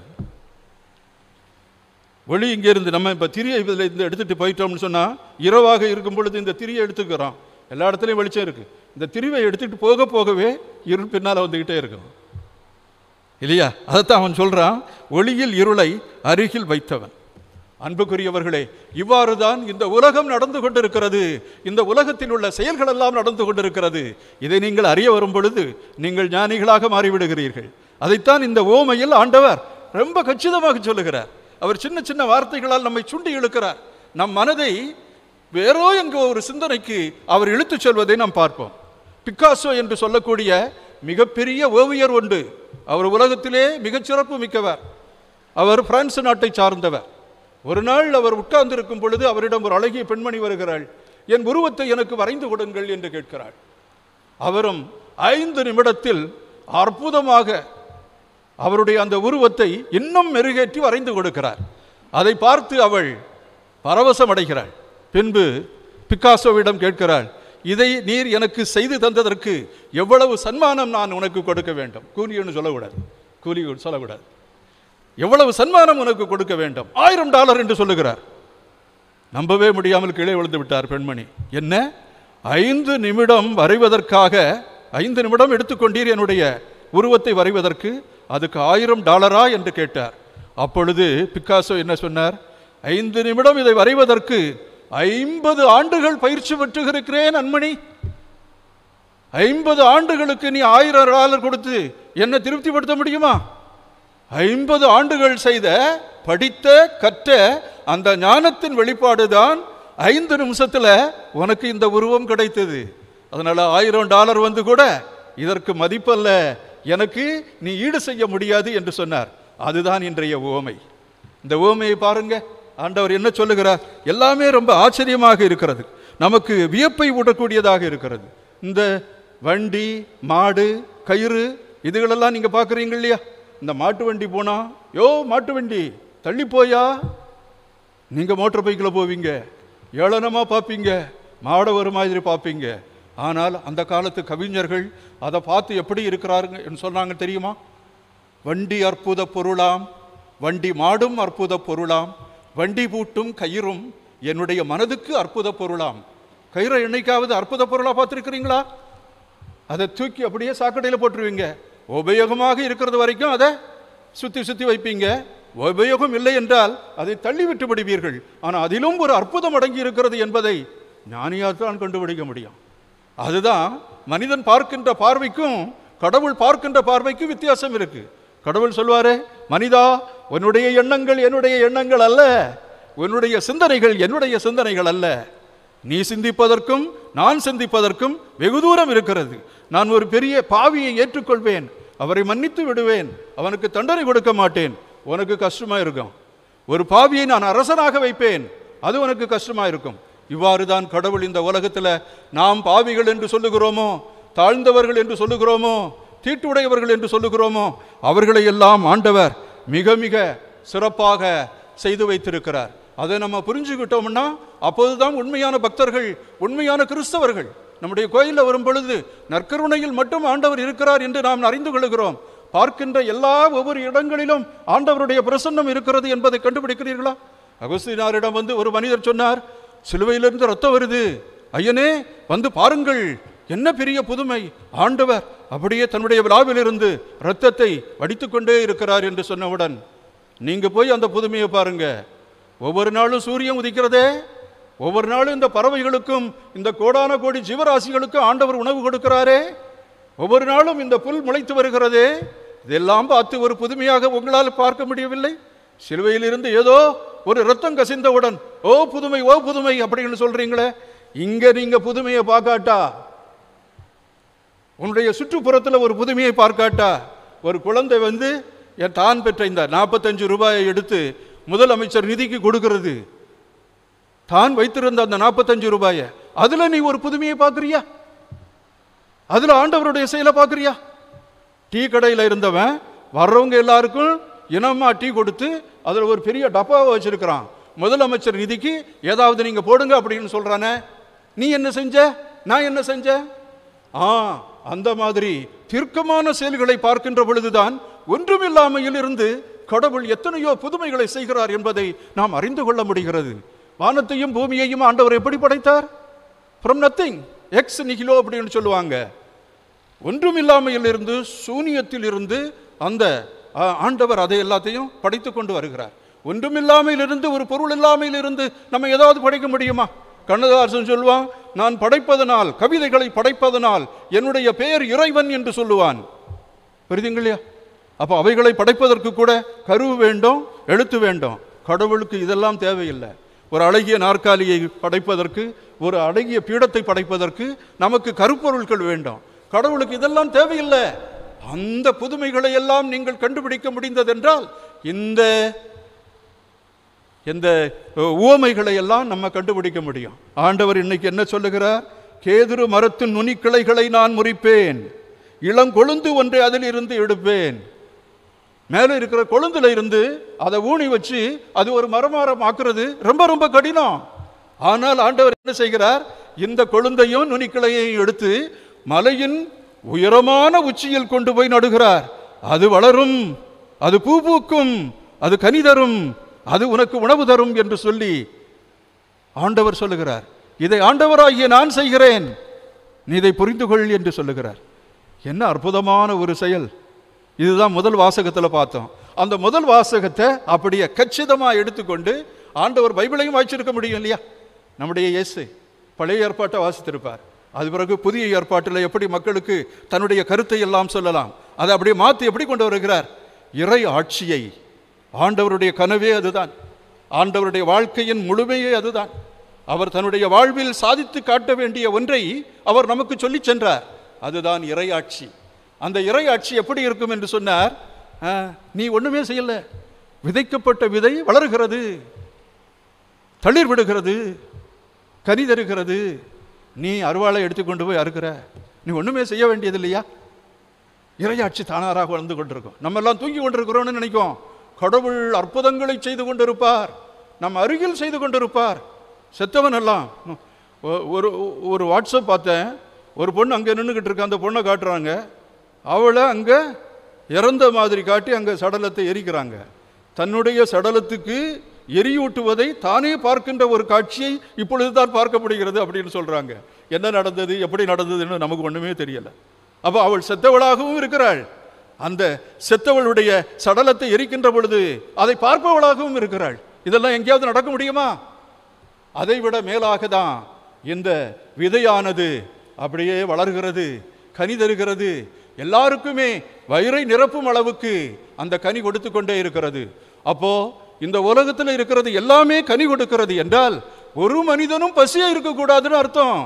ஒளி இங்கே இருந்து நம்ம இப்போ திரியை இதில் இருந்து எடுத்துகிட்டு போயிட்டோம்னு சொன்னால் இரவாக இருக்கும் பொழுது இந்த திரியை எடுத்துக்கிறோம் எல்லா இடத்துலையும் வெளிச்சம் இருக்குது இந்த திரிவை எடுத்துகிட்டு போக போகவே இருள் பின்னால் வந்துக்கிட்டே இருக்கும் இல்லையா அதைத்தான் அவன் சொல்கிறான் ஒளியில் இருளை அருகில் வைத்தவன் அன்புக்குரியவர்களே இவ்வாறு தான் இந்த உலகம் நடந்து கொண்டிருக்கிறது இந்த உலகத்தில் உள்ள செயல்கள் எல்லாம் நடந்து கொண்டிருக்கிறது இதை நீங்கள் அறிய வரும் பொழுது நீங்கள் ஞானிகளாக மாறிவிடுகிறீர்கள் அதைத்தான் இந்த ஓமையில் ஆண்டவர் ரொம்ப கச்சிதமாக சொல்லுகிறார் அவர் சின்ன சின்ன வார்த்தைகளால் நம்மை சுண்டி இழுக்கிறார் நம் மனதை வேறோ எங்கோ ஒரு சிந்தனைக்கு அவர் இழுத்துச் செல்வதை நாம் பார்ப்போம் பிக்காசோ என்று சொல்லக்கூடிய மிகப்பெரிய ஓவியர் உண்டு அவர் உலகத்திலே மிகச்சிறப்பு மிக்கவர் அவர் பிரான்ஸ் நாட்டை சார்ந்தவர் ஒரு நாள் அவர் உட்கார்ந்திருக்கும் பொழுது அவரிடம் ஒரு அழகிய பெண்மணி வருகிறாள் என் உருவத்தை எனக்கு வரைந்து கொடுங்கள் என்று கேட்கிறாள் அவரும் ஐந்து நிமிடத்தில் அற்புதமாக அவருடைய அந்த உருவத்தை இன்னும் மெருகேற்றி வரைந்து கொடுக்கிறார் அதை பார்த்து அவள் பரவசம் அடைகிறாள் பின்பு பிக்காசோவிடம் கேட்கிறாள் இதை நீர் எனக்கு செய்து தந்ததற்கு எவ்வளவு சன்மானம் நான் உனக்கு கொடுக்க வேண்டும் கூலின்னு சொல்லக்கூடாது கூலி சொல்லக்கூடாது எவ்வளவு சன்மானம் உனக்கு கொடுக்க வேண்டும் ஆயிரம் டாலர் என்று சொல்லுகிறார் நம்பவே முடியாமல் கீழே விழுந்து விட்டார் பெண்மணி என்ன ஐந்து நிமிடம் வரைவதற்காக ஐந்து நிமிடம் எடுத்துக்கொண்டீர் என்னுடைய உருவத்தை வரைவதற்கு அதுக்கு ஆயிரம் டாலரா என்று கேட்டார் அப்பொழுது பிக்காசோ என்ன சொன்னார் ஐந்து நிமிடம் இதை வரைவதற்கு ஐம்பது ஆண்டுகள் பயிற்சி பெற்றுகிறேன் அன்மணி ஐம்பது ஆண்டுகளுக்கு நீ ஆயிரம் டாலர் கொடுத்து என்ன திருப்திப்படுத்த முடியுமா ஐம்பது ஆண்டுகள் செய்த படித்த கற்ற அந்த ஞானத்தின் வெளிப்பாடு தான் ஐந்து நிமிஷத்தில் உனக்கு இந்த உருவம் கிடைத்தது அதனால் ஆயிரம் டாலர் வந்து கூட இதற்கு மதிப்பல்ல எனக்கு நீ ஈடு செய்ய முடியாது என்று சொன்னார் அதுதான் இன்றைய உவமை இந்த உவமையை பாருங்க ஆண்டவர் என்ன சொல்லுகிறார் எல்லாமே ரொம்ப ஆச்சரியமாக இருக்கிறது நமக்கு வியப்பை ஊட்டக்கூடியதாக இருக்கிறது இந்த வண்டி மாடு கயிறு இதுகளெல்லாம் நீங்கள் பார்க்குறீங்க இல்லையா இந்த மாட்டு வண்டி போனா யோ மாட்டு வண்டி தள்ளி போயா நீங்கள் மோட்டர் பைக்கில் போவீங்க ஏளனமாக பார்ப்பீங்க மாட ஒரு மாதிரி பார்ப்பீங்க ஆனால் அந்த காலத்து கவிஞர்கள் அதை பார்த்து எப்படி இருக்கிறாருங்க என்று சொன்னாங்க தெரியுமா வண்டி அற்புத பொருளாம் வண்டி மாடும் அற்புத பொருளாம் வண்டி பூட்டும் கயிறும் என்னுடைய மனதுக்கு அற்புத பொருளாம் கயிறை என்னைக்காவது அற்புத பொருளாக பார்த்துருக்கிறீங்களா அதை தூக்கி அப்படியே சாக்கடையில் போட்டுருவீங்க உபயோகமாக இருக்கிறது வரைக்கும் அதை சுற்றி சுற்றி வைப்பீங்க உபயோகம் இல்லை என்றால் அதை தள்ளி விட்டு விடுவீர்கள் ஆனால் அதிலும் ஒரு அற்புதம் அடங்கி இருக்கிறது என்பதை ஞானியால்தான் கண்டுபிடிக்க முடியும் அதுதான் மனிதன் பார்க்கின்ற பார்வைக்கும் கடவுள் பார்க்கின்ற பார்வைக்கும் வித்தியாசம் இருக்கு கடவுள் சொல்வாரே மனிதா உன்னுடைய எண்ணங்கள் என்னுடைய எண்ணங்கள் அல்ல உன்னுடைய சிந்தனைகள் என்னுடைய சிந்தனைகள் அல்ல நீ சிந்திப்பதற்கும் நான் சிந்திப்பதற்கும் வெகு தூரம் இருக்கிறது நான் ஒரு பெரிய பாவியை ஏற்றுக்கொள்வேன் அவரை மன்னித்து விடுவேன் அவனுக்கு தண்டனை கொடுக்க மாட்டேன் உனக்கு கஷ்டமா இருக்கும் ஒரு பாவியை நான் அரசனாக வைப்பேன் அது உனக்கு கஷ்டமா இருக்கும் இவ்வாறு தான் கடவுள் இந்த உலகத்தில் நாம் பாவிகள் என்று சொல்லுகிறோமோ தாழ்ந்தவர்கள் என்று சொல்லுகிறோமோ தீட்டுடையவர்கள் என்று சொல்லுகிறோமோ அவர்களை எல்லாம் ஆண்டவர் மிக மிக சிறப்பாக செய்து வைத்திருக்கிறார் அதை நம்ம புரிஞ்சுக்கிட்டோம்னா அப்போதுதான் உண்மையான பக்தர்கள் உண்மையான கிறிஸ்தவர்கள் நம்முடைய கோயிலில் வரும் பொழுது நற்கருணையில் மட்டும் ஆண்டவர் இருக்கிறார் என்று நாம் அறிந்து கொள்கிறோம் பார்க்கின்ற எல்லா ஒவ்வொரு இடங்களிலும் ஆண்டவருடைய பிரசன்னம் இருக்கிறது என்பதை கண்டுபிடிக்கிறீர்களா அகஸ்தினாரிடம் வந்து ஒரு மனிதர் சொன்னார் சிலுவையிலிருந்து ரத்தம் வருது ஐயனே வந்து பாருங்கள் என்ன பெரிய புதுமை ஆண்டவர் அப்படியே தன்னுடைய விழாவிலிருந்து இரத்தத்தை வடித்துக்கொண்டே இருக்கிறார் என்று சொன்னவுடன் நீங்க போய் அந்த புதுமையை பாருங்க ஒவ்வொரு நாளும் சூரியன் உதிக்கிறதே ஒவ்வொரு நாளும் இந்த பறவைகளுக்கும் இந்த கோடான கோடி ஜீவராசிகளுக்கும் ஆண்டவர் உணவு கொடுக்கிறாரே ஒவ்வொரு நாளும் இந்த புல் முளைத்து வருகிறதே இதெல்லாம் பார்த்து ஒரு புதுமையாக உங்களால் பார்க்க முடியவில்லை சிலுவையிலிருந்து ஏதோ ஒரு ரத்தம் கசிந்தவுடன் ஓ புதுமை ஓ புதுமை அப்படின்னு சொல்றீங்களே இங்க நீங்க புதுமையை பார்க்காட்டா உன்னுடைய சுற்றுப்புறத்தில் ஒரு புதுமையை பார்க்காட்டா ஒரு குழந்தை வந்து என் தான் பெற்ற இந்த நாற்பத்தஞ்சு ரூபாயை எடுத்து முதலமைச்சர் நிதிக்கு கொடுக்கிறது தான் வைத்திருந்த அந்த நாற்பத்தஞ்சு ரூபாயை அதுல நீ ஒரு புதுமையை பார்க்குறியா அதுல ஆண்டவருடைய செயலை பார்க்குறியா டீ கடையில் இருந்தவன் வர்றவங்க எல்லாருக்கும் இனமா டீ கொடுத்து அதில் ஒரு பெரிய டப்பாவை வச்சிருக்கிறான் முதலமைச்சர் நிதிக்கு ஏதாவது நீங்க போடுங்க அப்படின்னு சொல்றானே நீ என்ன செஞ்ச நான் என்ன செஞ்சேன் ஆ அந்த மாதிரி தீர்க்கமான செயல்களை பார்க்கின்ற பொழுதுதான் ஒன்றுமில்லாமையில் இருந்து கடவுள் எத்தனையோ புதுமைகளை செய்கிறார் என்பதை நாம் அறிந்து கொள்ள முடிகிறது வானத்தையும் பூமியையும் ஆண்டவர் எப்படி படைத்தார் ஃப்ரம் நத்திங் எக்ஸ் நிகிலோ அப்படின்னு சொல்லுவாங்க ஒன்றுமில்லாமையில் இருந்து சூனியத்தில் இருந்து அந்த ஆ, ஆண்டவர் அதை எல்லாத்தையும் படைத்து கொண்டு வருகிறார் ஒன்றுமில்லாமையில் இருந்து ஒரு பொருள் இல்லாமையில் இருந்து நம்ம ஏதாவது படைக்க முடியுமா கண்ணதாசன் சொல்லுவான் நான் படைப்பதனால் கவிதைகளை படைப்பதனால் என்னுடைய பெயர் இறைவன் என்று சொல்லுவான் புரியுதுங்களையா அப்போ அவைகளை படைப்பதற்கு கூட கருவு வேண்டும் எழுத்து வேண்டும் கடவுளுக்கு இதெல்லாம் தேவையில்லை ஒரு அழகிய நாற்காலியை படைப்பதற்கு ஒரு அழகிய பீடத்தை படைப்பதற்கு நமக்கு கருப்பொருட்கள் வேண்டும் கடவுளுக்கு இதெல்லாம் தேவையில்லை அந்த புதுமைகளை எல்லாம் நீங்கள் கண்டுபிடிக்க முடிந்ததென்றால் இந்த இந்த அஹ், உவமைகளை எல்லாம் நம்ம கண்டுபிடிக்க முடியும் ஆண்டவர் இன்னைக்கு என்ன சொல்லுகிறார் கேதுரு மரத்தின் நுனிக்கிளைகளை நான் முறிப்பேன் இளங்கொழுந்து ஒன்றை அதில் இருந்து எடுப்பேன் மேலே இருக்கிற கொழுந்துல இருந்து அதை ஊனி வச்சு அது ஒரு மரமரம் ஆக்குறது ரொம்ப ரொம்ப கடினம் ஆனால் ஆண்டவர் என்ன செய்கிறார் இந்த கொழுந்தையும் நுனிக்கிளையையும் எடுத்து மலையின் உயரமான உச்சியில் கொண்டு போய் நடுகிறார் அது வளரும் அது பூ பூக்கும் அது கனி தரும் அது உனக்கு உணவு தரும் என்று சொல்லி ஆண்டவர் சொல்லுகிறார் இதை ஆண்டவராகிய நான் செய்கிறேன் நீ இதை புரிந்து கொள் என்று சொல்லுகிறார் என்ன அற்புதமான ஒரு செயல் இதுதான் முதல் வாசகத்தில் பார்த்தோம் அந்த முதல் வாசகத்தை அப்படியே கச்சிதமாக எடுத்துக்கொண்டு ஆண்டவர் பைபிளையும் வாசிச்சிருக்க முடியும் இல்லையா நம்முடைய இயேசு பழைய ஏற்பாட்டை வாசித்திருப்பார் அது பிறகு புதிய ஏற்பாட்டில் எப்படி மக்களுக்கு தன்னுடைய கருத்தை எல்லாம் சொல்லலாம் அதை அப்படியே மாற்றி எப்படி கொண்டு வருகிறார் இறை ஆட்சியை ஆண்டவருடைய கனவே அதுதான் ஆண்டவருடைய வாழ்க்கையின் முழுமையே அதுதான் அவர் தன்னுடைய வாழ்வில் சாதித்து காட்ட வேண்டிய ஒன்றை அவர் நமக்கு சொல்லிச் சென்றார் அதுதான் இறையாட்சி அந்த இறையாட்சி எப்படி இருக்கும் என்று சொன்னார் "ஆ, நீ ஒண்ணுமே செய்யல விதைக்கப்பட்ட விதை வளருகிறது தளிர் விடுகிறது கனி தருகிறது நீ அருவாளை எடுத்துக்கொண்டு போய் அறுக்கிற நீ ஒண்ணுமே செய்ய வேண்டியது இல்லையா இறையாட்சி தானாராக வளர்ந்து கொண்டிருக்கும் நம்ம எல்லாம் தூங்கி கொண்டிருக்கிறோம்னு நினைக்கும் கடவுள் அற்புதங்களை செய்து கொண்டிருப்பார் நம் அருகில் செய்து கொண்டிருப்பார் செத்தவன் எல்லாம் ஒ- ஒரு ஒரு வாட்ஸ்அப் பார்த்தேன் ஒரு பொண்ணு அங்கே நின்றுக்கிட்டு இருக்க அந்த பொண்ணை காட்டுறாங்க அவளை அங்கே இறந்த மாதிரி காட்டி அங்கே சடலத்தை எரிக்கிறாங்க தன்னுடைய சடலத்துக்கு எரியூட்டுவதை தானே பார்க்கின்ற ஒரு காட்சியை இப்பொழுது தான் பார்க்க முடிகிறது அப்படின்னு சொல்றாங்க என்ன நடந்தது எப்படி நடந்ததுன்னு நமக்கு ஒண்ணுமே தெரியல அப்போ அவள் செத்தவளாகவும் இருக்கிறாள் அந்த செத்தவளுடைய சடலத்தை எரிக்கின்ற பொழுது அதை பார்ப்பவளாகவும் இருக்கிறாள் இதெல்லாம் எங்கேயாவது நடக்க முடியுமா அதை விட மேலாக தான் இந்த விதையானது அப்படியே வளர்கிறது கனி தருகிறது எல்லாருக்குமே வயிறை நிரப்பும் அளவுக்கு அந்த கனி கொடுத்து கொண்டே இருக்கிறது அப்போ இந்த உலகத்தில் இருக்கிறது எல்லாமே கனி கொடுக்கிறது என்றால் ஒரு மனிதனும் பசியா இருக்கக்கூடாதுன்னு அர்த்தம்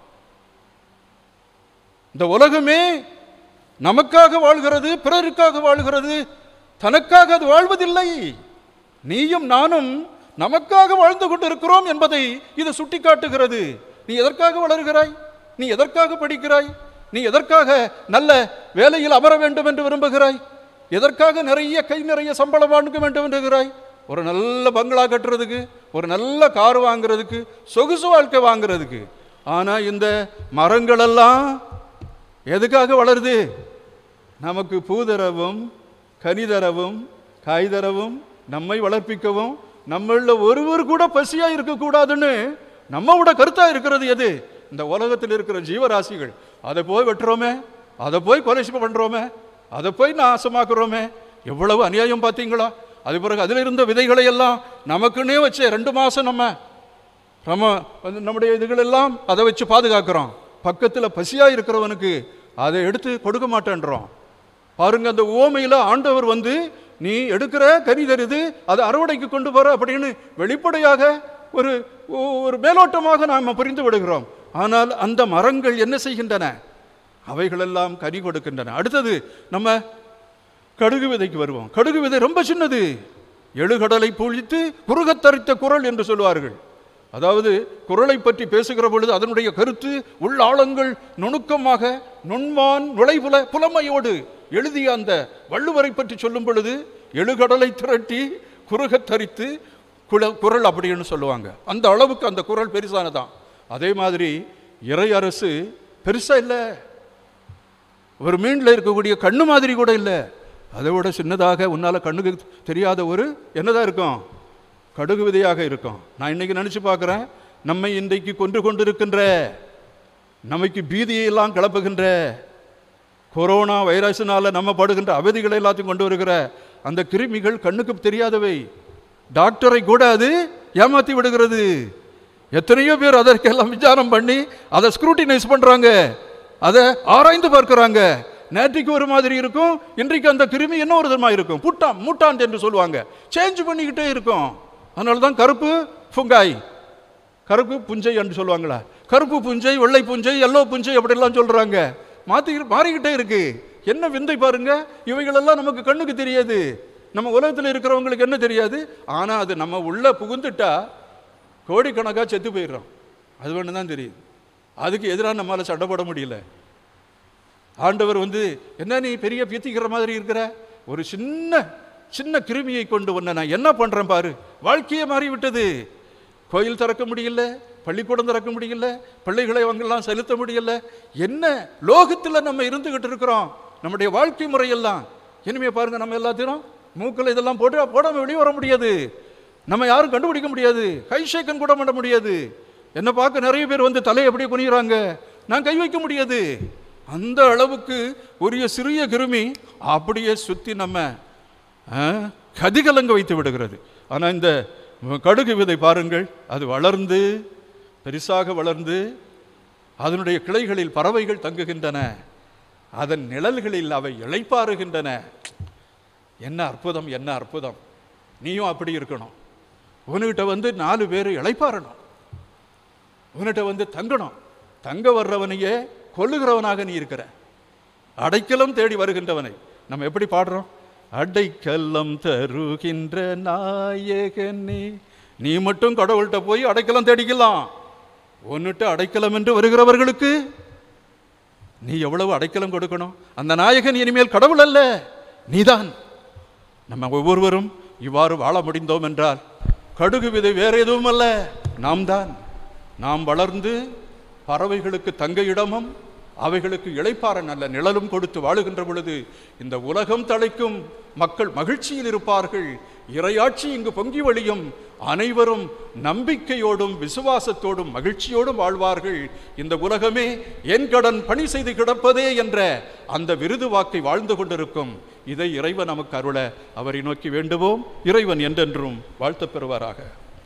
இந்த உலகமே நமக்காக வாழ்கிறது பிறருக்காக வாழ்கிறது தனக்காக அது வாழ்வதில்லை நீயும் நானும் நமக்காக வாழ்ந்து கொண்டிருக்கிறோம் என்பதை இது சுட்டிக்காட்டுகிறது நீ எதற்காக வளர்கிறாய் நீ எதற்காக படிக்கிறாய் நீ எதற்காக நல்ல வேலையில் அமர வேண்டும் என்று விரும்புகிறாய் எதற்காக நிறைய கை நிறைய சம்பளம் வாங்க வேண்டும் என்கிறாய் ஒரு நல்ல பங்களா கட்டுறதுக்கு ஒரு நல்ல கார் வாங்குறதுக்கு சொகுசு வாழ்க்கை வாங்குறதுக்கு ஆனா இந்த மரங்களெல்லாம் எதுக்காக வளருது நமக்கு பூ தரவும் கனி தரவும் காய் தரவும் நம்மை வளர்ப்பிக்கவும் நம்மள ஒருவர் கூட பசியா இருக்கக்கூடாதுன்னு நம்மோட கருத்தா இருக்கிறது எது இந்த உலகத்தில் இருக்கிற ஜீவராசிகள் அதை போய் வெட்டுறோமே அதை போய் கொலை பண்றோமே அதை போய் நாசமாக்குறோமே எவ்வளவு அநியாயம் பார்த்தீங்களா அது பிறகு அதில் இருந்த விதைகளை எல்லாம் நமக்குன்னே வச்சே ரெண்டு மாசம் நம்ம நம்ம வந்து நம்முடைய இதுகளெல்லாம் அதை வச்சு பாதுகாக்கிறோம் பக்கத்தில் பசியா இருக்கிறவனுக்கு அதை எடுத்து கொடுக்க மாட்டேன்றோம் பாருங்க அந்த ஓமையில் ஆண்டவர் வந்து நீ எடுக்கிற கனி தருது அதை அறுவடைக்கு கொண்டு வர அப்படின்னு வெளிப்படையாக ஒரு ஒரு மேலோட்டமாக நாம் புரிந்து விடுகிறோம் ஆனால் அந்த மரங்கள் என்ன செய்கின்றன அவைகளெல்லாம் கனி கொடுக்கின்றன அடுத்தது நம்ம கடுகு விதைக்கு வருவோம் கடுகு விதை ரொம்ப சின்னது எழுகடலை பூழித்து குறுகத்தரித்த குரல் என்று சொல்வார்கள் அதாவது குரலை பற்றி பேசுகிற பொழுது அதனுடைய கருத்து உள்ளாழங்கள் நுணுக்கமாக நுண்மான் நுழைபுல புலமையோடு எழுதிய அந்த வள்ளுவரை பற்றி சொல்லும் பொழுது எழுகடலை திரட்டி குறுகத்தரித்து குல குரல் அப்படின்னு சொல்லுவாங்க அந்த அளவுக்கு அந்த குரல் பெருசானதான் அதே மாதிரி இறை அரசு பெருசா இல்லை ஒரு மீனில் இருக்கக்கூடிய கண்ணு மாதிரி கூட இல்லை அதை விட சின்னதாக உன்னால் கண்ணுக்கு தெரியாத ஒரு என்னதான் இருக்கும் கடுகு விதையாக இருக்கும் நான் இன்னைக்கு நினச்சி பார்க்குறேன் நம்மை இன்றைக்கு கொன்று கொண்டிருக்கின்ற நமக்கு பீதியெல்லாம் கிளப்புகின்ற கொரோனா வைரஸினால நம்ம படுகின்ற அவதிகளை எல்லாத்தையும் கொண்டு வருகிற அந்த கிருமிகள் கண்ணுக்கு தெரியாதவை டாக்டரை கூட அது ஏமாத்தி விடுகிறது எத்தனையோ பேர் அதற்கெல்லாம் விசாரம் பண்ணி அதை ஸ்க்ரூட்டினைஸ் பண்றாங்க அதை ஆராய்ந்து பார்க்கறாங்க நேற்றுக்கு ஒரு மாதிரி இருக்கும் இன்றைக்கு அந்த கிருமி என்ன ஒரு விதமாக இருக்கும் புட்டான் மூட்டான் என்று சொல்லுவாங்க சேஞ்ச் பண்ணிக்கிட்டே இருக்கும் அதனால தான் கருப்பு ஃபுங்காய் கருப்பு புஞ்சை என்று சொல்லுவாங்களா கருப்பு புஞ்சை வெள்ளை புஞ்சை எல்லோ புஞ்சை அப்படிலாம் சொல்றாங்க மாத்தி மாறிக்கிட்டே இருக்கு என்ன விந்தை பாருங்க இவைகளெல்லாம் நமக்கு கண்ணுக்கு தெரியாது நம்ம உலகத்தில் இருக்கிறவங்களுக்கு என்ன தெரியாது ஆனா அது நம்ம உள்ள புகுந்துட்டா கோடிக்கணக்காக செத்து போயிடுறோம் அது ஒன்று தான் தெரியுது அதுக்கு எதிராக நம்மளால சண்டை போட முடியல ஆண்டவர் வந்து என்ன நீ பெரிய பீத்திக்கிற மாதிரி இருக்கிற ஒரு சின்ன சின்ன கிருமியை கொண்டு உன்னை நான் என்ன பண்றேன் பாரு வாழ்க்கையே மாறி விட்டது கோயில் திறக்க முடியல பள்ளிக்கூடம் திறக்க முடியல பிள்ளைகளை அவங்கெல்லாம் செலுத்த முடியல என்ன லோகத்தில் நம்ம இருந்துகிட்டு இருக்கிறோம் நம்முடைய வாழ்க்கை முறையெல்லாம் இனிமே பாருங்க நம்ம எல்லாத்தையும் மூக்கில் இதெல்லாம் போட்டு போடாம வெளியே வர முடியாது நம்ம யாரும் கண்டுபிடிக்க முடியாது கை ஷேக்கன் கூட பண்ண முடியாது என்ன பார்க்க நிறைய பேர் வந்து தலையை அப்படியே குனிகிறாங்க நான் கை வைக்க முடியாது அந்த அளவுக்கு ஒரு சிறிய கிருமி அப்படியே சுத்தி நம்ம ஆ, கதிகலங்க வைத்து விடுகிறது ஆனால் இந்த கடுகு விதை பாருங்கள் அது வளர்ந்து பெரிசாக வளர்ந்து அதனுடைய கிளைகளில் பறவைகள் தங்குகின்றன அதன் நிழல்களில் அவை இளைப்பாறுகின்றன என்ன அற்புதம் என்ன அற்புதம் நீயும் அப்படி இருக்கணும் உன்கிட்ட வந்து நாலு பேர் இளைப்பாறணும் உன்கிட்ட வந்து தங்கணும் தங்க வர்றவனையே கொல்லுகிறவனாக நீ இருக்கிற அடைக்கலம் தேடி வருகின்றவனை நம்ம எப்படி பாடுறோம் அடைக்கலம் தருகின்ற நாயகனே நீ மட்டும் கடவுள்கிட்ட போய் அடைக்கலம் தேடிக்கலாம் ஒன்னுட்டு அடைக்கலம் என்று வருகிறவர்களுக்கு நீ எவ்வளவு அடைக்கலம் கொடுக்கணும் அந்த நாயகன் இனிமேல் கடவுள் அல்ல நீதான் நம்ம ஒவ்வொருவரும் இவ்வாறு வாழ முடிந்தோம் என்றால் கடுகு விதை வேற எதுவும் அல்ல நாம் தான் நாம் வளர்ந்து பறவைகளுக்கு தங்க இடமும் அவைகளுக்கு இளைப்பாற நல்ல நிழலும் கொடுத்து வாழுகின்ற பொழுது இந்த உலகம் தழைக்கும் மக்கள் மகிழ்ச்சியில் இருப்பார்கள் இறையாட்சி இங்கு பொங்கி வழியும் அனைவரும் நம்பிக்கையோடும் விசுவாசத்தோடும் மகிழ்ச்சியோடும் வாழ்வார்கள் இந்த உலகமே என் கடன் பணி செய்து கிடப்பதே என்ற அந்த விருது வாக்கை வாழ்ந்து கொண்டிருக்கும் இதை இறைவன் நமக்கு அருள அவரை நோக்கி வேண்டுவோம் இறைவன் என்றென்றும் வாழ்த்தப் பெறுவாராக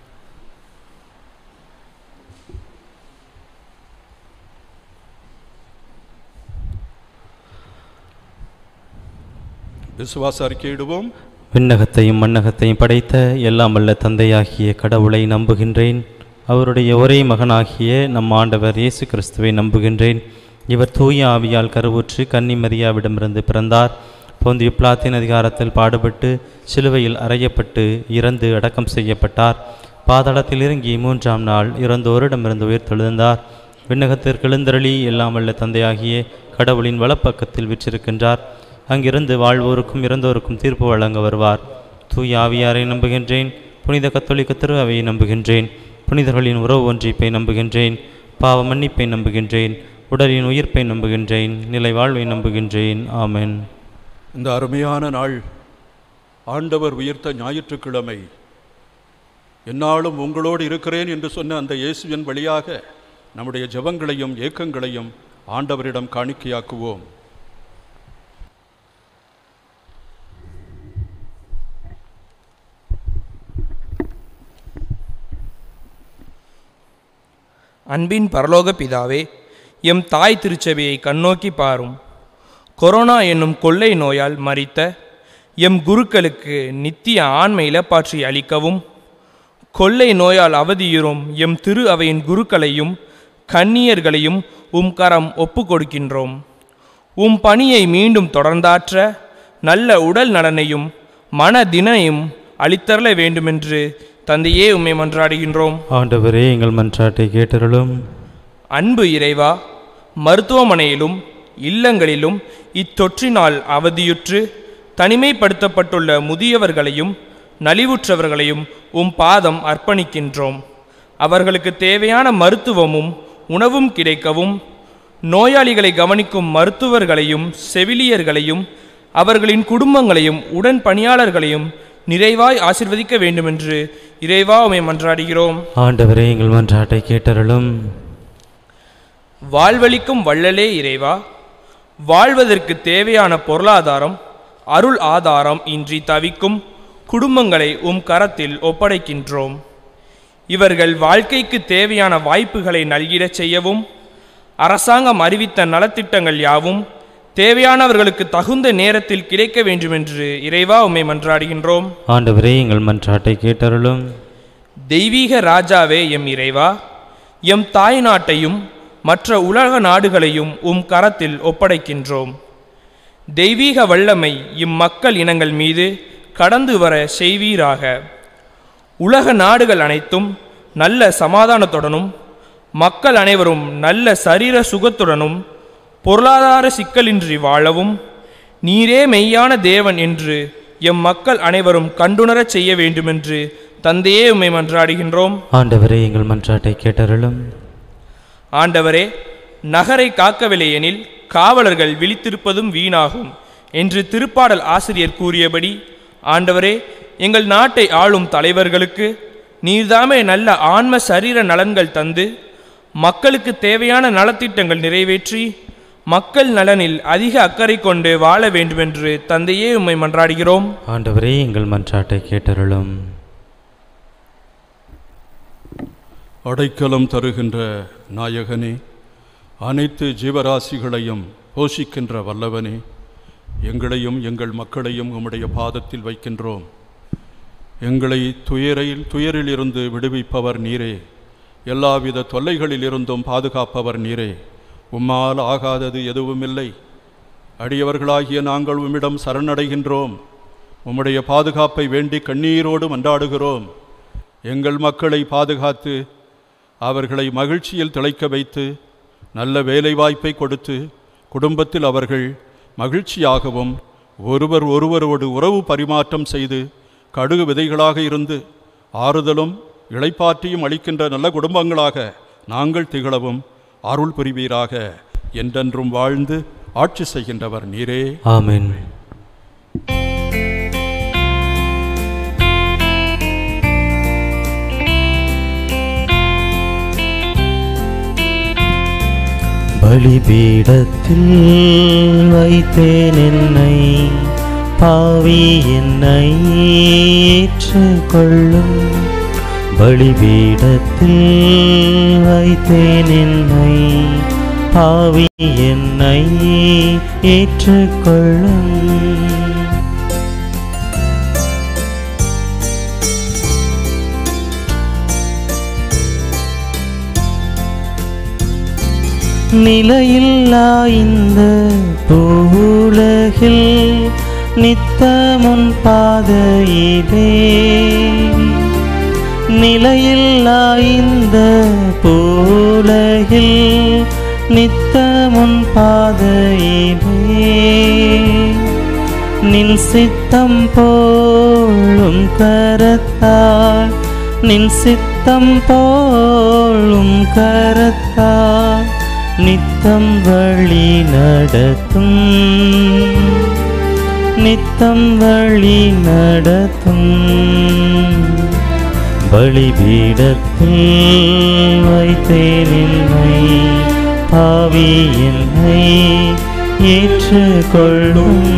விசுவாச அறிக்கையிடுவோம் விண்ணகத்தையும் மண்ணகத்தையும் படைத்த எல்லாம் வல்ல தந்தையாகிய கடவுளை நம்புகின்றேன் அவருடைய ஒரே மகனாகிய நம் ஆண்டவர் இயேசு கிறிஸ்துவை நம்புகின்றேன் இவர் தூய ஆவியால் கருவுற்று கன்னி மரியாவிடமிருந்து பிறந்தார் பொந்திய பிளாத்தின் அதிகாரத்தில் பாடுபட்டு சிலுவையில் அறையப்பட்டு இறந்து அடக்கம் செய்யப்பட்டார் பாதாளத்தில் இறங்கி மூன்றாம் நாள் இறந்தோரிடமிருந்து உயிர் தெழுந்தார் விண்ணகத்திற்கு எழுந்தருளி எல்லாம் வல்ல தந்தையாகிய கடவுளின் வலப்பக்கத்தில் விற்றிருக்கின்றார் அங்கிருந்து வாழ்வோருக்கும் இறந்தோருக்கும் தீர்ப்பு வழங்க வருவார் தூய ஆவியாரை நம்புகின்றேன் புனித கத்தோலிக்க திரு அவையை நம்புகின்றேன் புனிதர்களின் உறவு ஒன்றிப்பை நம்புகின்றேன் பாவ மன்னிப்பை நம்புகின்றேன் உடலின் உயிர்ப்பை நம்புகின்றேன் நிலை வாழ்வை நம்புகின்றேன் ஆமென் இந்த அருமையான நாள் ஆண்டவர் உயிர்த்த ஞாயிற்றுக்கிழமை என்னாலும் உங்களோடு இருக்கிறேன் என்று சொன்ன அந்த இயேசுவின் வழியாக நம்முடைய ஜெபங்களையும் ஏக்கங்களையும் ஆண்டவரிடம் காணிக்கையாக்குவோம் அன்பின் பரலோக பிதாவே எம் தாய் திருச்சபையை கண்ணோக்கி பாரும் கொரோனா என்னும் கொள்ளை நோயால் மரித்த எம் குருக்களுக்கு நித்திய ஆன்ம இழப்பாற்றி அளிக்கவும் கொள்ளை நோயால் அவதியுறும் எம் திரு அவையின் குருக்களையும் கன்னியர்களையும் உம் கரம் ஒப்பு கொடுக்கின்றோம் உம் பணியை மீண்டும் தொடர்ந்தாற்ற நல்ல உடல் நலனையும் மன தினையும் அளித்தரல வேண்டுமென்று தந்தையே உம்மை மன்றாடுகின்றோம் ஆண்டவரே எங்கள் மன்றாட்டை கேட்டருளும் அன்பு இறைவா மருத்துவமனையிலும் இல்லங்களிலும் இத்தொற்றினால் அவதியுற்று தனிமைப்படுத்தப்பட்டுள்ள முதியவர்களையும் நலிவுற்றவர்களையும் உம் பாதம் அர்ப்பணிக்கின்றோம் அவர்களுக்கு தேவையான மருத்துவமும் உணவும் கிடைக்கவும் நோயாளிகளை கவனிக்கும் மருத்துவர்களையும் செவிலியர்களையும் அவர்களின் குடும்பங்களையும் உடன் பணியாளர்களையும் நிறைவாய் ஆசிர்வதிக்க வேண்டுமென்று இறைவா உமை மன்றாடுகிறோம் ஆண்டவரே எங்கள் மன்றாட்டை கேட்டருளும் வாழ்வளிக்கும் வள்ளலே இறைவா வாழ்வதற்கு தேவையான பொருளாதாரம் அருள் ஆதாரம் இன்றி தவிக்கும் குடும்பங்களை உம் கரத்தில் ஒப்படைக்கின்றோம் இவர்கள் வாழ்க்கைக்கு தேவையான வாய்ப்புகளை நல்கிடச் செய்யவும் அரசாங்கம் அறிவித்த நலத்திட்டங்கள் யாவும் தேவையானவர்களுக்கு தகுந்த நேரத்தில் கிடைக்க வேண்டுமென்று இறைவா உம்மை மன்றாடுகின்றோம் ஆண்டவரே எங்கள் மன்றாட்டை கேட்டருளும் தெய்வீக ராஜாவே எம் இறைவா எம் தாய் நாட்டையும் மற்ற உலக நாடுகளையும் உம் கரத்தில் ஒப்படைக்கின்றோம் தெய்வீக வல்லமை இம்மக்கள் இனங்கள் மீது கடந்து வர செய்வீராக உலக நாடுகள் அனைத்தும் நல்ல சமாதானத்துடனும் மக்கள் அனைவரும் நல்ல சரீர சுகத்துடனும் பொருளாதார சிக்கலின்றி வாழவும் நீரே மெய்யான தேவன் என்று எம் மக்கள் அனைவரும் கண்டுணரச் செய்ய வேண்டுமென்று தந்தையே உம்மை மன்றாடுகின்றோம் ஆண்டவரே எங்கள் மன்றாட்டை கேட்டருளும் ஆண்டவரே நகரை காக்கவில்லை எனில் காவலர்கள் விழித்திருப்பதும் வீணாகும் என்று திருப்பாடல் ஆசிரியர் கூறியபடி ஆண்டவரே எங்கள் நாட்டை ஆளும் தலைவர்களுக்கு நீர்தாமே நல்ல ஆன்ம சரீர நலன்கள் தந்து மக்களுக்கு தேவையான நலத்திட்டங்கள் நிறைவேற்றி மக்கள் நலனில் அதிக அக்கறை கொண்டு வாழ வேண்டுமென்று தந்தையே உம்மை மன்றாடுகிறோம் ஆண்டவரே எங்கள் மன்றாட்டை கேட்டருளும் அடைக்கலம் தருகின்ற நாயகனே அனைத்து ஜீவராசிகளையும் போஷிக்கின்ற வல்லவனே எங்களையும் எங்கள் மக்களையும் உம்முடைய பாதத்தில் வைக்கின்றோம் எங்களை துயரில் துயரிலிருந்து விடுவிப்பவர் நீரே எல்லாவித தொல்லைகளிலிருந்தும் பாதுகாப்பவர் நீரே உம்மால் ஆகாதது எதுவுமில்லை அடியவர்களாகிய நாங்கள் உம்மிடம் சரணடைகின்றோம் உம்முடைய பாதுகாப்பை வேண்டி கண்ணீரோடு மன்றாடுகிறோம் எங்கள் மக்களை பாதுகாத்து அவர்களை மகிழ்ச்சியில் திளைக்க வைத்து நல்ல வேலைவாய்ப்பை கொடுத்து குடும்பத்தில் அவர்கள் மகிழ்ச்சியாகவும் ஒருவர் ஒருவரோடு உறவு பரிமாற்றம் செய்து கடுகு விதைகளாக இருந்து ஆறுதலும் இளைப்பாற்றியும் அளிக்கின்ற நல்ல குடும்பங்களாக நாங்கள் திகழவும் அருள் புரிவீராக என்றென்றும் வாழ்ந்து ஆட்சி செய்கின்றவர் நீரே ஆமென் பலிபீடத்தில் வைத்தேன் என்னை பாவி என்னை ஏற்றுக்கொள்ளும் பலிபீடத்தில் வைத்தேன் என்னை பாவி என்னை ஏற்றுக்கொள்ளும் நிலையில்லா இந்த பூவுலகில் நித்தமுன் பாதையிலே நிலையில்லா இந்த பூலகில் நித்தமுன் பாதையிலே நின் சித்தம் போலும் கரத்தால் நின் சித்தம் போலும் கரத்தால் நித்தம் வழி நடத்தும் நித்தம் வழி நடத்தும் பலிபீடத்தில் வைத்தேன் என்னை பாவி என்னை ஏற்றுக்கொள்ளும்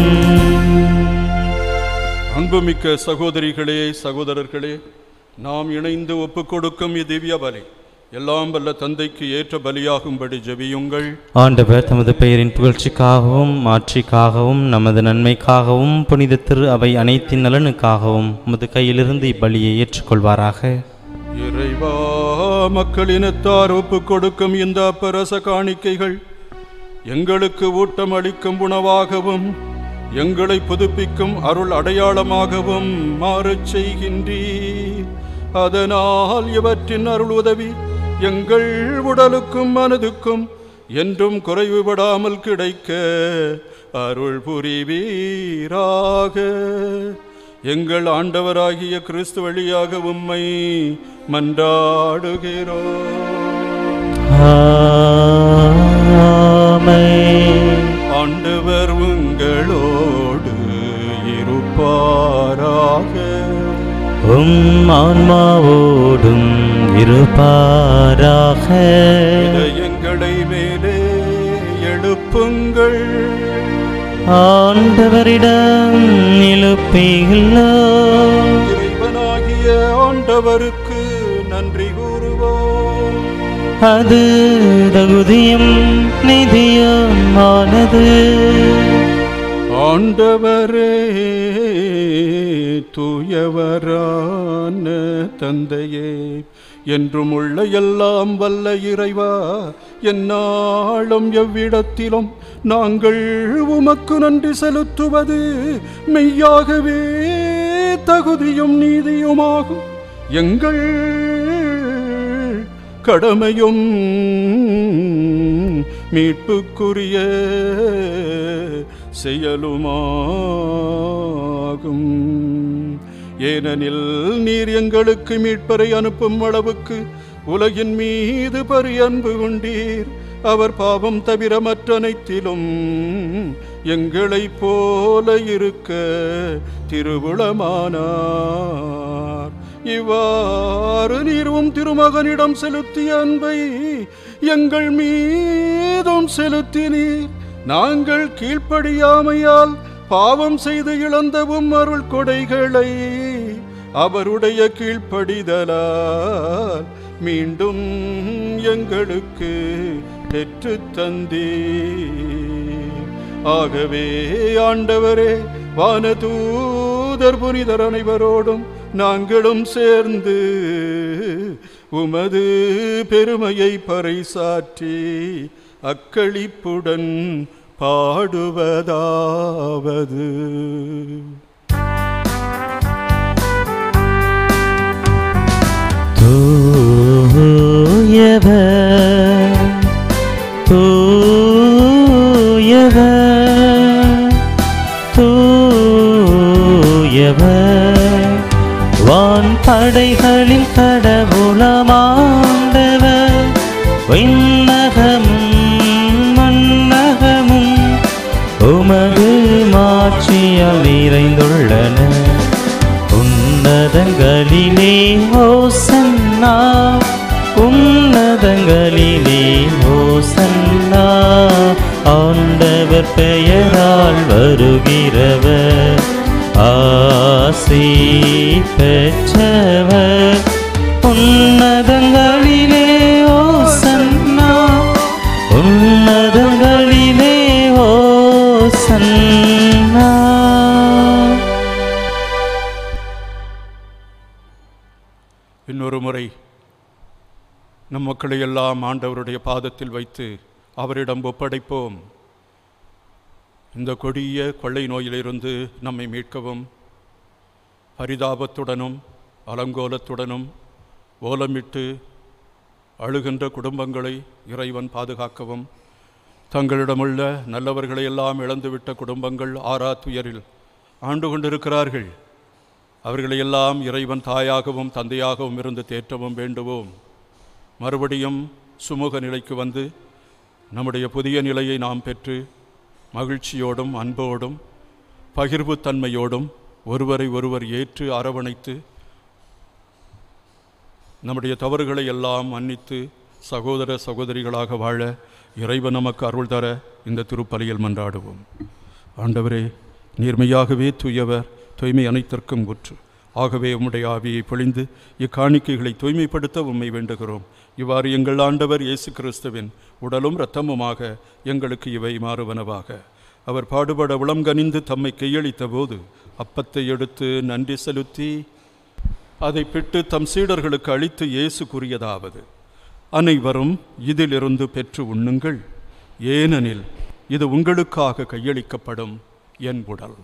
அன்புமிக்க சகோதரிகளே சகோதரர்களே நாம் இணைந்து ஒப்புக் கொடுக்கும் இத்திவ்ய பலி எல்லாம் வல்ல தந்தைக்கு ஏற்ற பலியாகும்படி ஜெபியுங்கள் ஆண்டவர் தமது பெயரின் புகழ்ச்சிக்காகவும் மாட்சிக்காகவும் நமது நன்மைக்காகவும் புனித திரு அவை அனைத்தின் நலனுக்காகவும் உமது கையிலிருந்து இப்பலியை ஏற்றுக்கொள்வாராக இறைவா மக்களினத்தார் ஒப்புக் கொடுக்கும் இந்த அப்பரச காணிக்கைகள் எங்களுக்கு ஊட்டம் அளிக்கும் உணவாகவும் எங்களை புதுப்பிக்கும் அருள் அடையாளமாகவும் மாறச் செய்கின்றீர் அதனால் இவற்றின் அருள் உதவி எங்கள் உடலுக்கும் மனதுக்கும் என்றும் குறைவுபடாமல் கிடைக்க அருள் புரிவீராக எங்கள் ஆண்டவராகிய கிறிஸ்து வழியாக உம்மை மன்றாடுகிறோம் ஆமென். ஆண்டவர் உங்களோடு இருப்பாராக உம் ஆன்மாவோடும் இருப்பாராக இதயங்களை மேலே எழுப்புங்கள் ஆண்டவரிடம் எழுப்பியுள்ளோ இறைவனாகிய ஆண்டவருக்கு நன்றி கூறுவோம் அது தகுதியும் நிதியும் ஆனது ஆண்டவரே தூயவரான தந்தையே என்றும் உள்ள எல்லாம் வல்ல இறைவா எந்நாளும் எவ்விடத்திலும் நாங்கள் உமக்கு நன்றி செலுத்துவது மெய்யாகவே தகுதியும் நீதியுமாகும் எங்கள் கடமையும் மீட்புக்குரிய செயலுமாகும் ஏனெனில் நீர் எங்களுக்கு மீட்பரை அனுப்பும் அளவுக்கு உலகின் மீது பரி அன்பு கொண்டீர் அவர் பாவம் தவிர மற்ற அனைத்திலும் எங்களைப் போல இருக்க திருவுளமானார் இவ்வாறு நீரும் திருமகனிடம் செலுத்திய அன்பை எங்கள் மீதும் செலுத்தினீர் நாங்கள் கீழ்ப்படியாமையால் பாவம் செய்து இழந்தவும் அருள் கொடைகளை அவருடைய கீழ்ப்படிதலால் மீண்டும் எங்களுக்கு பெற்று தந்தீர் ஆகவே ஆண்டவரே வானதூதர் புனிதர் அனைவரோடும் நாங்களும் சேர்ந்து உமது பெருமையை பறைசாற்றி அக்களிப்புடன் பாடுவதாவது தூயவர் தூயவர் தூயவர் வான் படைகளின் கடவுளமாண்டவர் விண்ணகமும் மன்னகமும் உமது மாட்சியால் நிறைந்துள்ளன உன்னதங்களிலே ஓசன்னா உன்னதங்களிலே ஓசன்னா ஆண்டவர் பெயரால் வருகிறவர் ஆசி பெற்றவர் உன்னதங்களிலே ஓசன்னா உன்னதங்களிலே ஓசன்னா இன்னொரு முறை நம் மக்களை எல்லாம் ஆண்டவருடைய பாதத்தில் வைத்து அவரிடம் ஒப்படைப்போம் இந்த கொடிய கொள்ளை நோயிலிருந்து நம்மை மீட்கவும் பரிதாபத்துடனும் அலங்கோலத்துடனும் ஓலமிட்டு அழுகின்ற குடும்பங்களை இறைவன் பாதுகாக்கவும் தங்களிடமுள்ள நல்லவர்களை எல்லாம் இழந்துவிட்ட குடும்பங்கள் ஆறா துயரில் ஆண்டு கொண்டிருக்கிறார்கள் அவர்களை எல்லாம் இறைவன் தாயாகவும் தந்தையாகவும் இருந்து தேற்றவும் வேண்டுவோம் மறுபடியும் சுமூக நிலைக்கு வந்து நம்முடைய புதிய நிலையை நாம் பெற்று மகிழ்ச்சியோடும் அன்போடும் பகிர்வுத்தன்மையோடும் ஒருவரை ஒருவர் ஏற்று அரவணைத்து நம்முடைய தவறுகளை எல்லாம் மன்னித்து சகோதர சகோதரிகளாக வாழ இறைவன் நமக்கு அருள் தர இந்த திருப்பலியில் மன்றாடுவோம் ஆண்டவரே நீர்மையாகவே தூயவர் தூய்மை அனைத்திற்கும் ஊற்று ஆகவே உம்முடைய ஆவியை பொழிந்து இக்காணிக்கைகளை தூய்மைப்படுத்த உம்மை வேண்டுகிறோம் இவ்வாறு எங்கள் ஆண்டவர் இயேசு கிறிஸ்துவின் உடலும் இரத்தமுமாக எங்களுக்கு இவை மாறுவனவாக அவர் பாடுபட உளம்கனிந்து தம்மை கையளித்த போது அப்பத்தை எடுத்து நன்றி செலுத்தி அதை பிட்டு தம் சீடர்களுக்கு அளித்து இயேசு கூறியதாவது அனைவரும் இதிலிருந்து பெற்று உண்ணுங்கள் ஏனெனில் இது உங்களுக்காக கையளிக்கப்படும் என் உடல்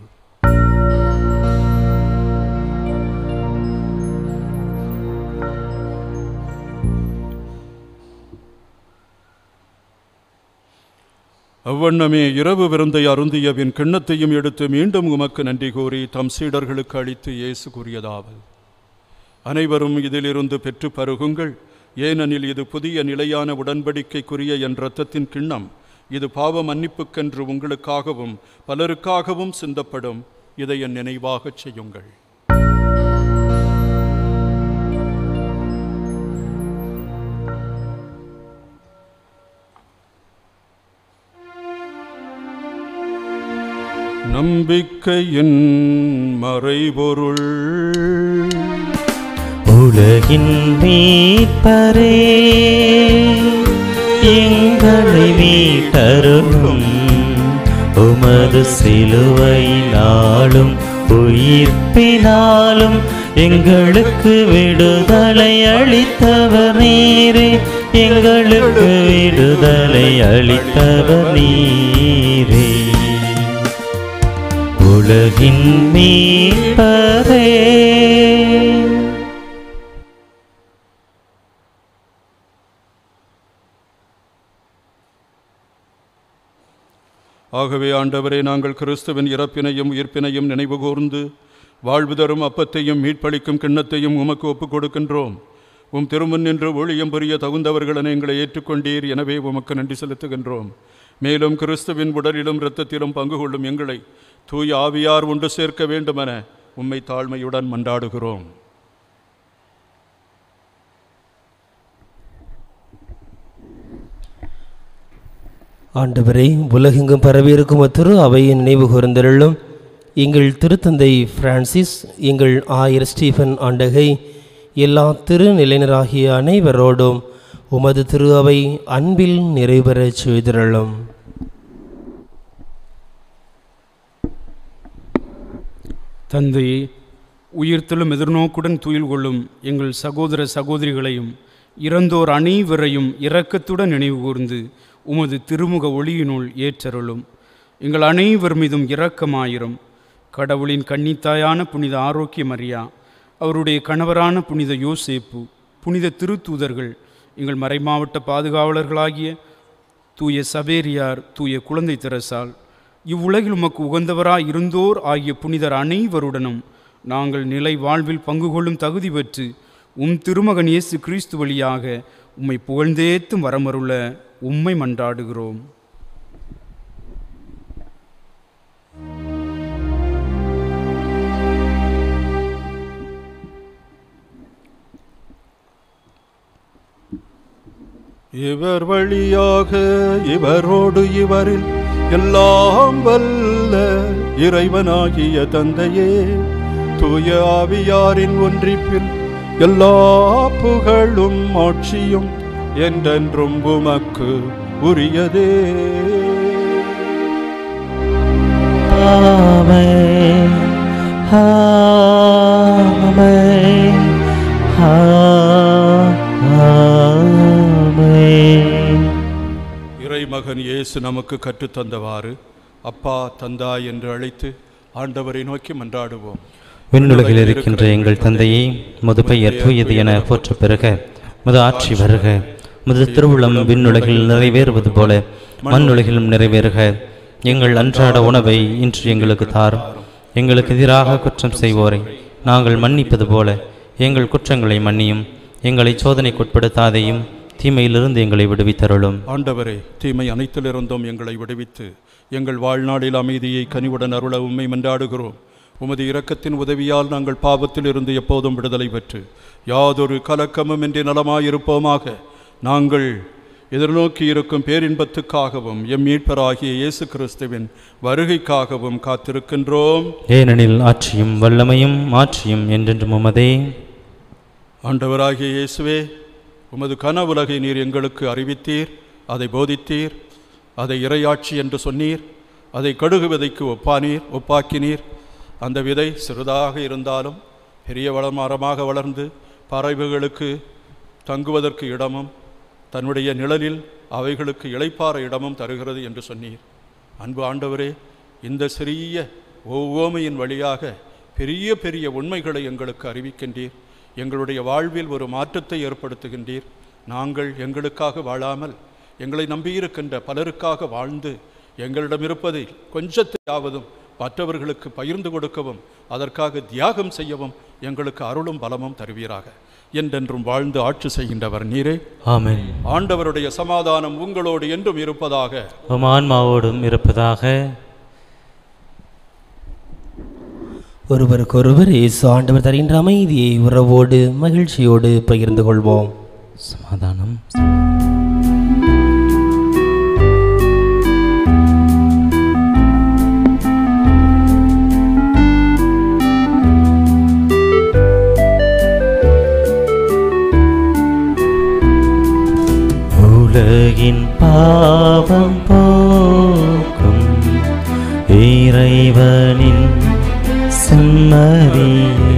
அவ்வண்ணமே இரவு விருந்தை அருந்தியவின் கிண்ணத்தையும் எடுத்து மீண்டும் உமக்கு நன்றி கூறி தம் சீடர்களுக்கு அளித்து இயேசு கூறியதாவது அனைவரும் இதிலிருந்து பெற்று பருகுங்கள் ஏனெனில் இது புதிய நிலையான உடன்படிக்கைக்குரிய என் இரத்தத்தின் கிண்ணம் இது பாவ மன்னிப்புக்கென்று உங்களுக்காகவும் பலருக்காகவும் சிந்தப்படும் இதை என் நினைவாகச் செய்யுங்கள் நம்பிக்கையின் மறைபொருள் உலகின் மீட்பரே எங்களை மீட்டருளும் உமது சிலுவையினாலும் உயிர்ப்பினாலும் எங்களுக்கு விடுதலை அளித்தவர் நீரே எங்களுக்கு விடுதலை அளித்தவர் நீரே உலகின் மீட்பரே ஆகவே ஆண்டவரே நாங்கள் கிறிஸ்துவின் இறப்பினையும் உயிர்ப்பினையும் நினைவு கூர்ந்து வாழ்வு தரும் அப்பத்தையும் மீட்பளிக்கும் கிண்ணத்தையும் உமக்கு ஒப்புக் கொடுக்கின்றோம் உம் திருமுன் நின்று ஊழியம் புரிய தகுந்தவர்களென எங்களை ஏற்றுக்கொண்டீர் எனவே உமக்கு நன்றி செலுத்துகின்றோம் மேலும் கிறிஸ்துவின் உடலிலும் இரத்தத்திலும் பங்கு கொள்ளும் எங்களை தூய ஆவியார் ஒன்று சேர்க்க வேண்டுமென உம்மை தாழ்மையுடன் மன்றாடுகிறோம் ஆண்டவரை உலகெங்கும் பரவியிருக்கும் திரு அவையின் நினைவு கூர்ந்தருளும் எங்கள் திருத்தந்தை பிரான்சிஸ் எங்கள் ஆயர் ஸ்டீஃபன் ஆண்டகை எல்லா திருநிலையினராகிய அனைவரோடும் உமது திரு அவை அன்பில் நிறைவேறச் செய்திருளும் தந்தையே உயிர்த்தலும் எதிர்நோக்குடன் துயில் கொள்ளும் எங்கள் சகோதர சகோதரிகளையும் இறந்தோர் அனைவரையும் இரக்கத்துடன் நினைவு கூர்ந்து உமது திருமுக ஒளியினுள் ஏற்றருளும் எங்கள் அனைவர் மீதும் இரக்கமாயிரும் கடவுளின் கன்னித்தாயான புனித ஆரோக்கிய மரியா அவருடைய கணவரான புனித யோசேப்பு புனித திருத்தூதர்கள் எங்கள் மறைமாவட்ட பாதுகாவலர்களாகிய தூய சவேரியார் தூய குழந்தை தெரசால் இவ்வுலகில் உமக்கு உகந்தவராய் இருந்தோர் ஆகிய புனிதர் அனைவருடனும் நாங்கள் நிலை வாழ்வில் பங்கு கொள்ளும் தகுதி பெற்று உம் திருமகன் இயேசு கிறிஸ்து வழியாக உம்மை புகழ்ந்தேத்தும் வரமருள உம்மை மன்றாடுகிறோம் இவர் வழியாக இவரோடு இவரில் எல்லாம் வல்ல இறைவனாகிய தந்தையே தூய ஆவியாரின் ஒன்றிப்பில் எல்லா புகழும் ஆட்சியும் என்றென்றும் உமக்கு உரியதே ஆமென் ஆமென் ஆமென் இறைமகன் இயேசு நமக்கு கற்றுத்தந்தவாறு அப்பா தந்தா என்று அழைத்து ஆண்டவரை நோக்கி மன்றாடுவோம் விண்ணுலகில் இருக்கின்ற எங்கள் தந்தையே முது பெயர் தூயது என போற்ற பெறுக முது ஆட்சி வருக முது திருவுளம் விண்ணுலகில் நிறைவேறுவது போல மண்ணுலகிலும் நிறைவேறுக எங்கள் அன்றாட உணவை இன்று எங்களுக்கு தாரும் எங்களுக்கு எதிராக குற்றம் செய்வோரை நாங்கள் மன்னிப்பது போல எங்கள் குற்றங்களை மன்னியும் எங்களை சோதனைக்குட்படுத்தாதையும் தீமையிலிருந்து எங்களை விடுவித்தருளும் ஆண்டவரே தீமை அனைத்திலிருந்தும் எங்களை விடுவித்து எங்கள் வாழ்நாளில் அமைதியை கனிவுடன் அருள உண்மை மன்றாடுகிறோம் உமது இரக்கத்தின் உதவியால் நாங்கள் பாவத்தில் இருந்து எப்போதும் விடுதலை பெற்று யாதொரு கலக்கமும் இன்றி நலமாயிருப்போமாக நாங்கள் எதிர்நோக்கி இருக்கும் பேரின்பத்துக்காகவும் எம் மீட்பராகிய இயேசு கிறிஸ்துவின் வருகைக்காகவும் காத்திருக்கின்றோம் ஏனெனில் ஆட்சியும் வல்லமையும் ஆட்சியும் என்றென்றும் உமதே ஆண்டவராகிய இயேசுவே உமது கனவுலகை நீர் எங்களுக்கு அறிவித்தீர் அதை போதித்தீர் அதை இறையாட்சி என்று சொன்னீர் அதை கடுகு விதைக்கு ஒப்பானீர் ஒப்பாக்கினீர் அந்த விதை சிறிதாக இருந்தாலும் பெரிய வளமரமாக வளர்ந்து பறவைகளுக்கு தங்குவதற்கு இடமும் தன்னுடைய நிழலில் அவைகளுக்கு இளைப்பாற இடமும் தருகிறது என்று சொன்னீர் அன்பு ஆண்டவரே இந்த சிறிய ஒவ்வோமையின் வழியாக பெரிய பெரிய உண்மைகளை எங்களுக்கு அறிவிக்கின்றீர் எங்களுடைய வாழ்வில் ஒரு மாற்றத்தை ஏற்படுத்துகின்றீர் நாங்கள் எங்களுக்காக வாழாமல் எங்களை நம்பியிருக்கின்ற பலருக்காக வாழ்ந்து எங்களிடம் இருப்பதை கொஞ்சத்தையாவதும் மற்றவர்களுக்கு பகிர்ந்து கொடுக்கவும் அதற்காக தியாகம் செய்யவும் எங்களுக்கு அருளும் பலமும் தருவீராக என்றென்றும் வாழ்ந்து ஆட்சி செய்கின்றவர் நீரே ஆமென் ஆண்டவருடைய சமாதானம் உங்களோடு என்றும் இருப்பதாக உம் ஆன்மாவோடும் இருப்பதாக ஒருவருக்கொருவர் இயேசு ஆண்டவர் தருகின்ற அமைதியை உறவோடு மகிழ்ச்சியோடு பகிர்ந்து கொள்வோம் சமாதானம் உலகின் பாவம் போக்கும் இறைவனின் செம்மறியை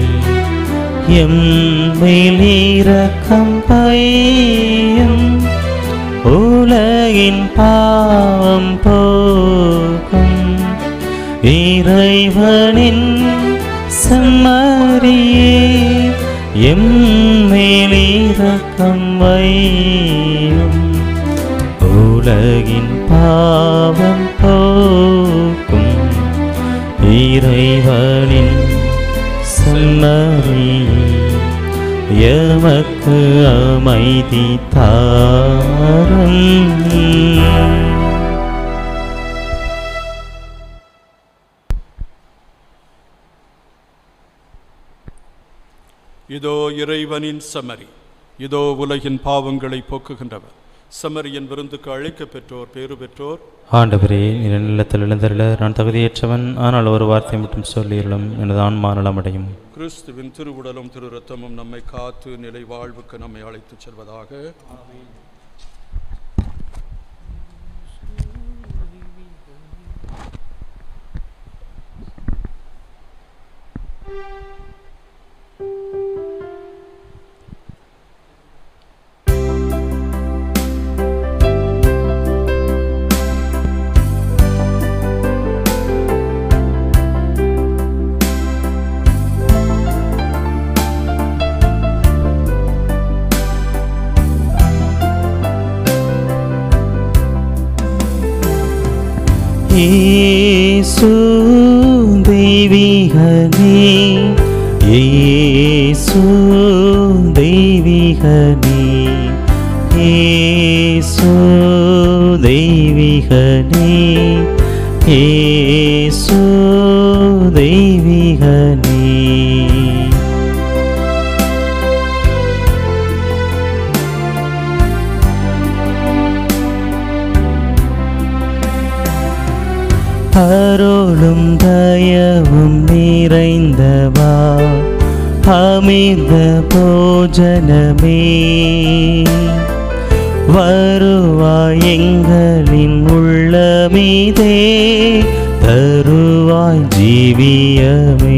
எம்மில் இரக்கம் பையும் உலகின் பாவம் போக்கும் இறைவனின் செம்மறியே எம்மில் இரக்கம் வையும் உலகின் பாவம் போக்கும் இறைவனின் செம்மறி எமக்கு அமைதி தாரும் இதோ இறைவனின் சமரி இதோ உலகின் பாவங்களை போக்குகின்றவர் சமரியின் விருந்துக்கு அழைக்க பெற்றோர் பேறு பெற்றோர் ஆண்டவரே நில நிலத்தில் எழுந்தருள நான் தகுதியற்றவன் ஆனால் ஒரு வார்த்தை மட்டும் சொல்லியுள்ளும் எனது ஆன்மா நலமடையும் கிறிஸ்துவின் திருவுடலும் திரு ரத்தமும் நம்மை காத்து நிலை வாழ்வுக்கு நம்மை அழைத்துச் செல்வதாக இயேசு தெய்வீகனே இயேசு தெய்வீகனே இயேசு தெய்வீகனே இயேசு தெய்வீகனே அருளும் தயவும் நிறைந்தவா அமிர்த போஜனமே வருவாய் எங்களின் உள்ளமீதே தருவாய் ஜீவியமே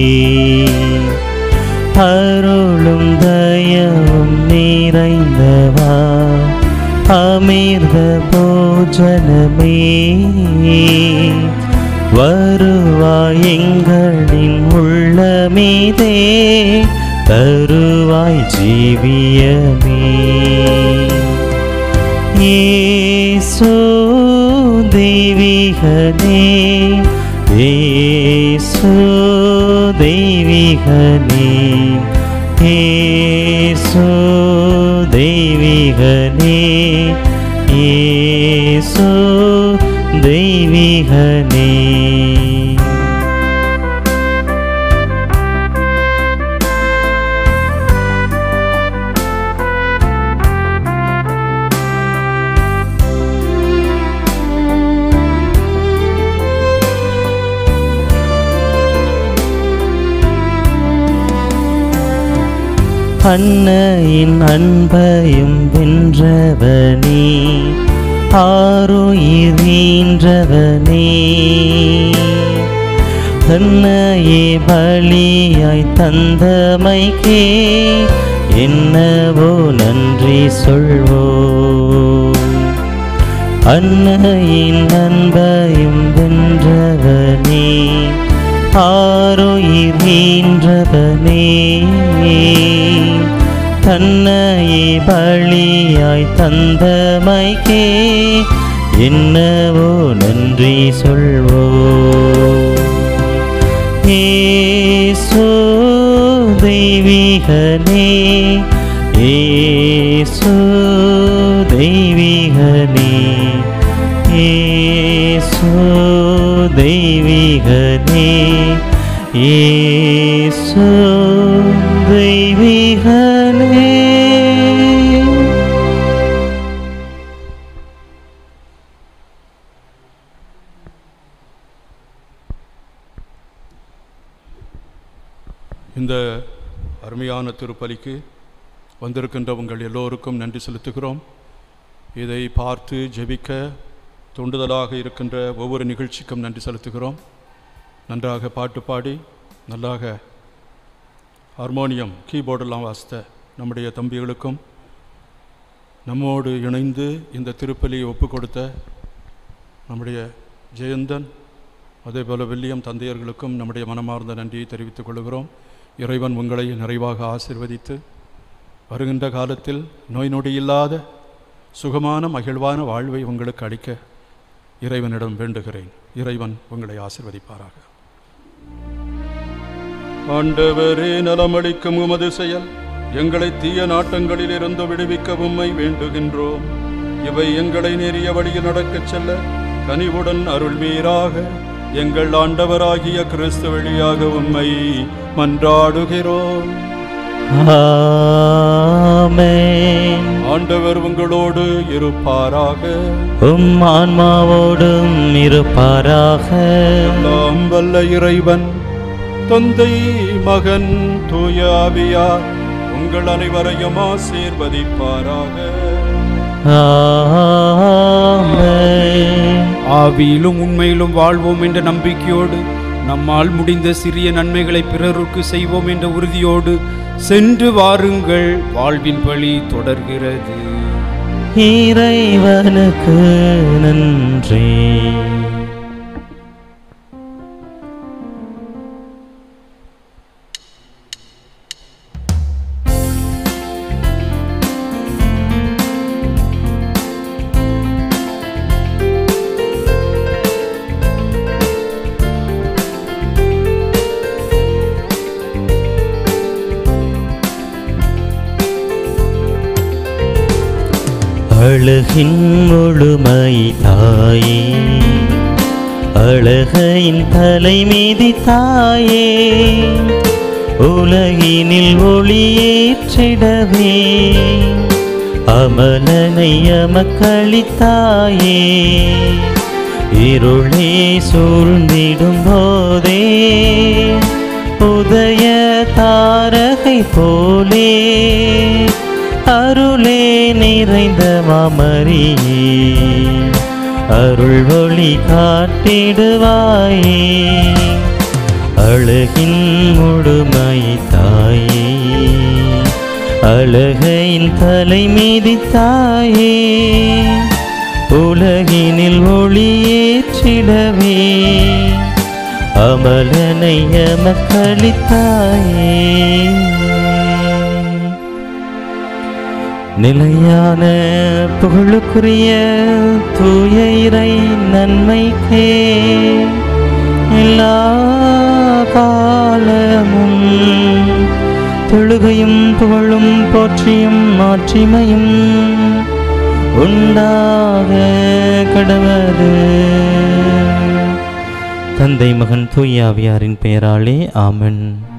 அருளும் தயவும் நிறைந்தவா அமிர்த போஜனமே வருவாய் எங்களின் உள்ளமே மீதே தருவாய் ஜீவியமே இயேசு தெய்வீகனே இயேசு தெய்வீகனே இயேசு தெய்வீகனே இயேசு தெய்வீகனே அன்னையின் அன்பையும் வென்றவனே ஆருயிர் ஈன்றவனே தன்னையே பலியாய் தந்தமைக்கே என்னவோ நன்றி சொல்வோம் அன்னையின் அன்பையும் வென்றவனே ஆருயிர் ஈன்றவனே தன்னையே பலியாய் தந்தமைக்கே என்னவோ நன்றி சொல்வோம் ஏசோ தெய்வீகனே ஏசோ தெய்வீகனே ஏசோ தெய்வீகனே ஏசோ தெய்வீகனே இந்த அருமையான திருப்பலிக்கு வந்திருக்கின்ற உங்கள் எல்லோருக்கும் நன்றி செலுத்துகிறோம் இதை பார்த்து ஜெபிக்க தூண்டுதலாக இருக்கின்ற ஒவ்வொரு நிகழ்ச்சிக்கும் நன்றி செலுத்துகிறோம் நன்றாக பாட்டு பாடி நல்லாக ஹார்மோனியம் கீபோர்டெல்லாம் வாசித்த நம்முடைய தம்பிகளுக்கும் நம்மோடு இணைந்து இந்த திருப்பலியை ஒப்பு கொடுத்த நம்முடைய ஜெயந்தன் அதேபோல் வில்லியம் தந்தையர்களுக்கும் நம்முடைய மனமார்ந்த நன்றியை தெரிவித்துக் கொள்கிறோம் இறைவன் உங்களை நிறைவாக ஆசிர்வதித்து வருகின்ற காலத்தில் நோய் நொடி இல்லாத சுகமான மகிழ்வான வாழ்வை உங்களுக்கு அளிக்க இறைவனிடம் வேண்டுகிறேன் இறைவன் உங்களை ஆசிர்வதிப்பாராக ஆண்டவரே நலமளிக்கும் உமது செயல் எங்களை தீய நாட்டங்களில் இருந்து விடுவிக்க உம்மை வேண்டுகின்றோம் இவை எங்களை நெறிய வழியில் நடக்கச் செல்ல கனிவுடன் அருள்வீராக எங்கள் ஆண்டவராகிய கிறிஸ்து வழியாக உம்மை மன்றாடுகிறோம் ஆமென் ஆண்டவர் உங்களோடு இருப்பாராக உம் ஆன்மாவோடும் இருப்பாராக எல்லாம் வல்ல இறைவன் தந்தை மகன் தூய ஆவியார் உங்கள் அனைவரையும் ஆசீர்வதிப்பாராக ஆமென் ஆவியிலும் உண்மையிலும் வாழ்வோம் என்ற நம்பிக்கையோடு நம்மால் முடிந்த சிறிய நன்மைகளை பிறருக்கு செய்வோம் என்ற உறுதியோடு சென்று வாருங்கள் வாழ்வின் வழி தொடர்கிறது இறைவனுக்கு நன்றி அழகின் முழுமை தாயே அழகையின் தலைமீதி தாயே உலகினில் ஒளியேற்றிடவே அமலனை அமக்களித்தாயே இருளே சூழ்ந்திடும் போதே உதய தாரகை போலே அருளே நிறைந்த மாமரியே அருள் ஒளி காட்டிடுவாயே அழகின் முழுமை தாயே அழகையின் தலைமீதி தாயே உலகினில் ஒளியேற்றிடவே அமலனை எமக்களித்தாயே நிலையான புகழுக்குரிய தூய இறை நன்மைக்கே எல்லா காலமும் தொழுகையும் புகழும் போற்றியும் மாட்சிமையும் உண்டாக கடவது தந்தை மகன் தூயாவியாரின் பெயராலே ஆமென்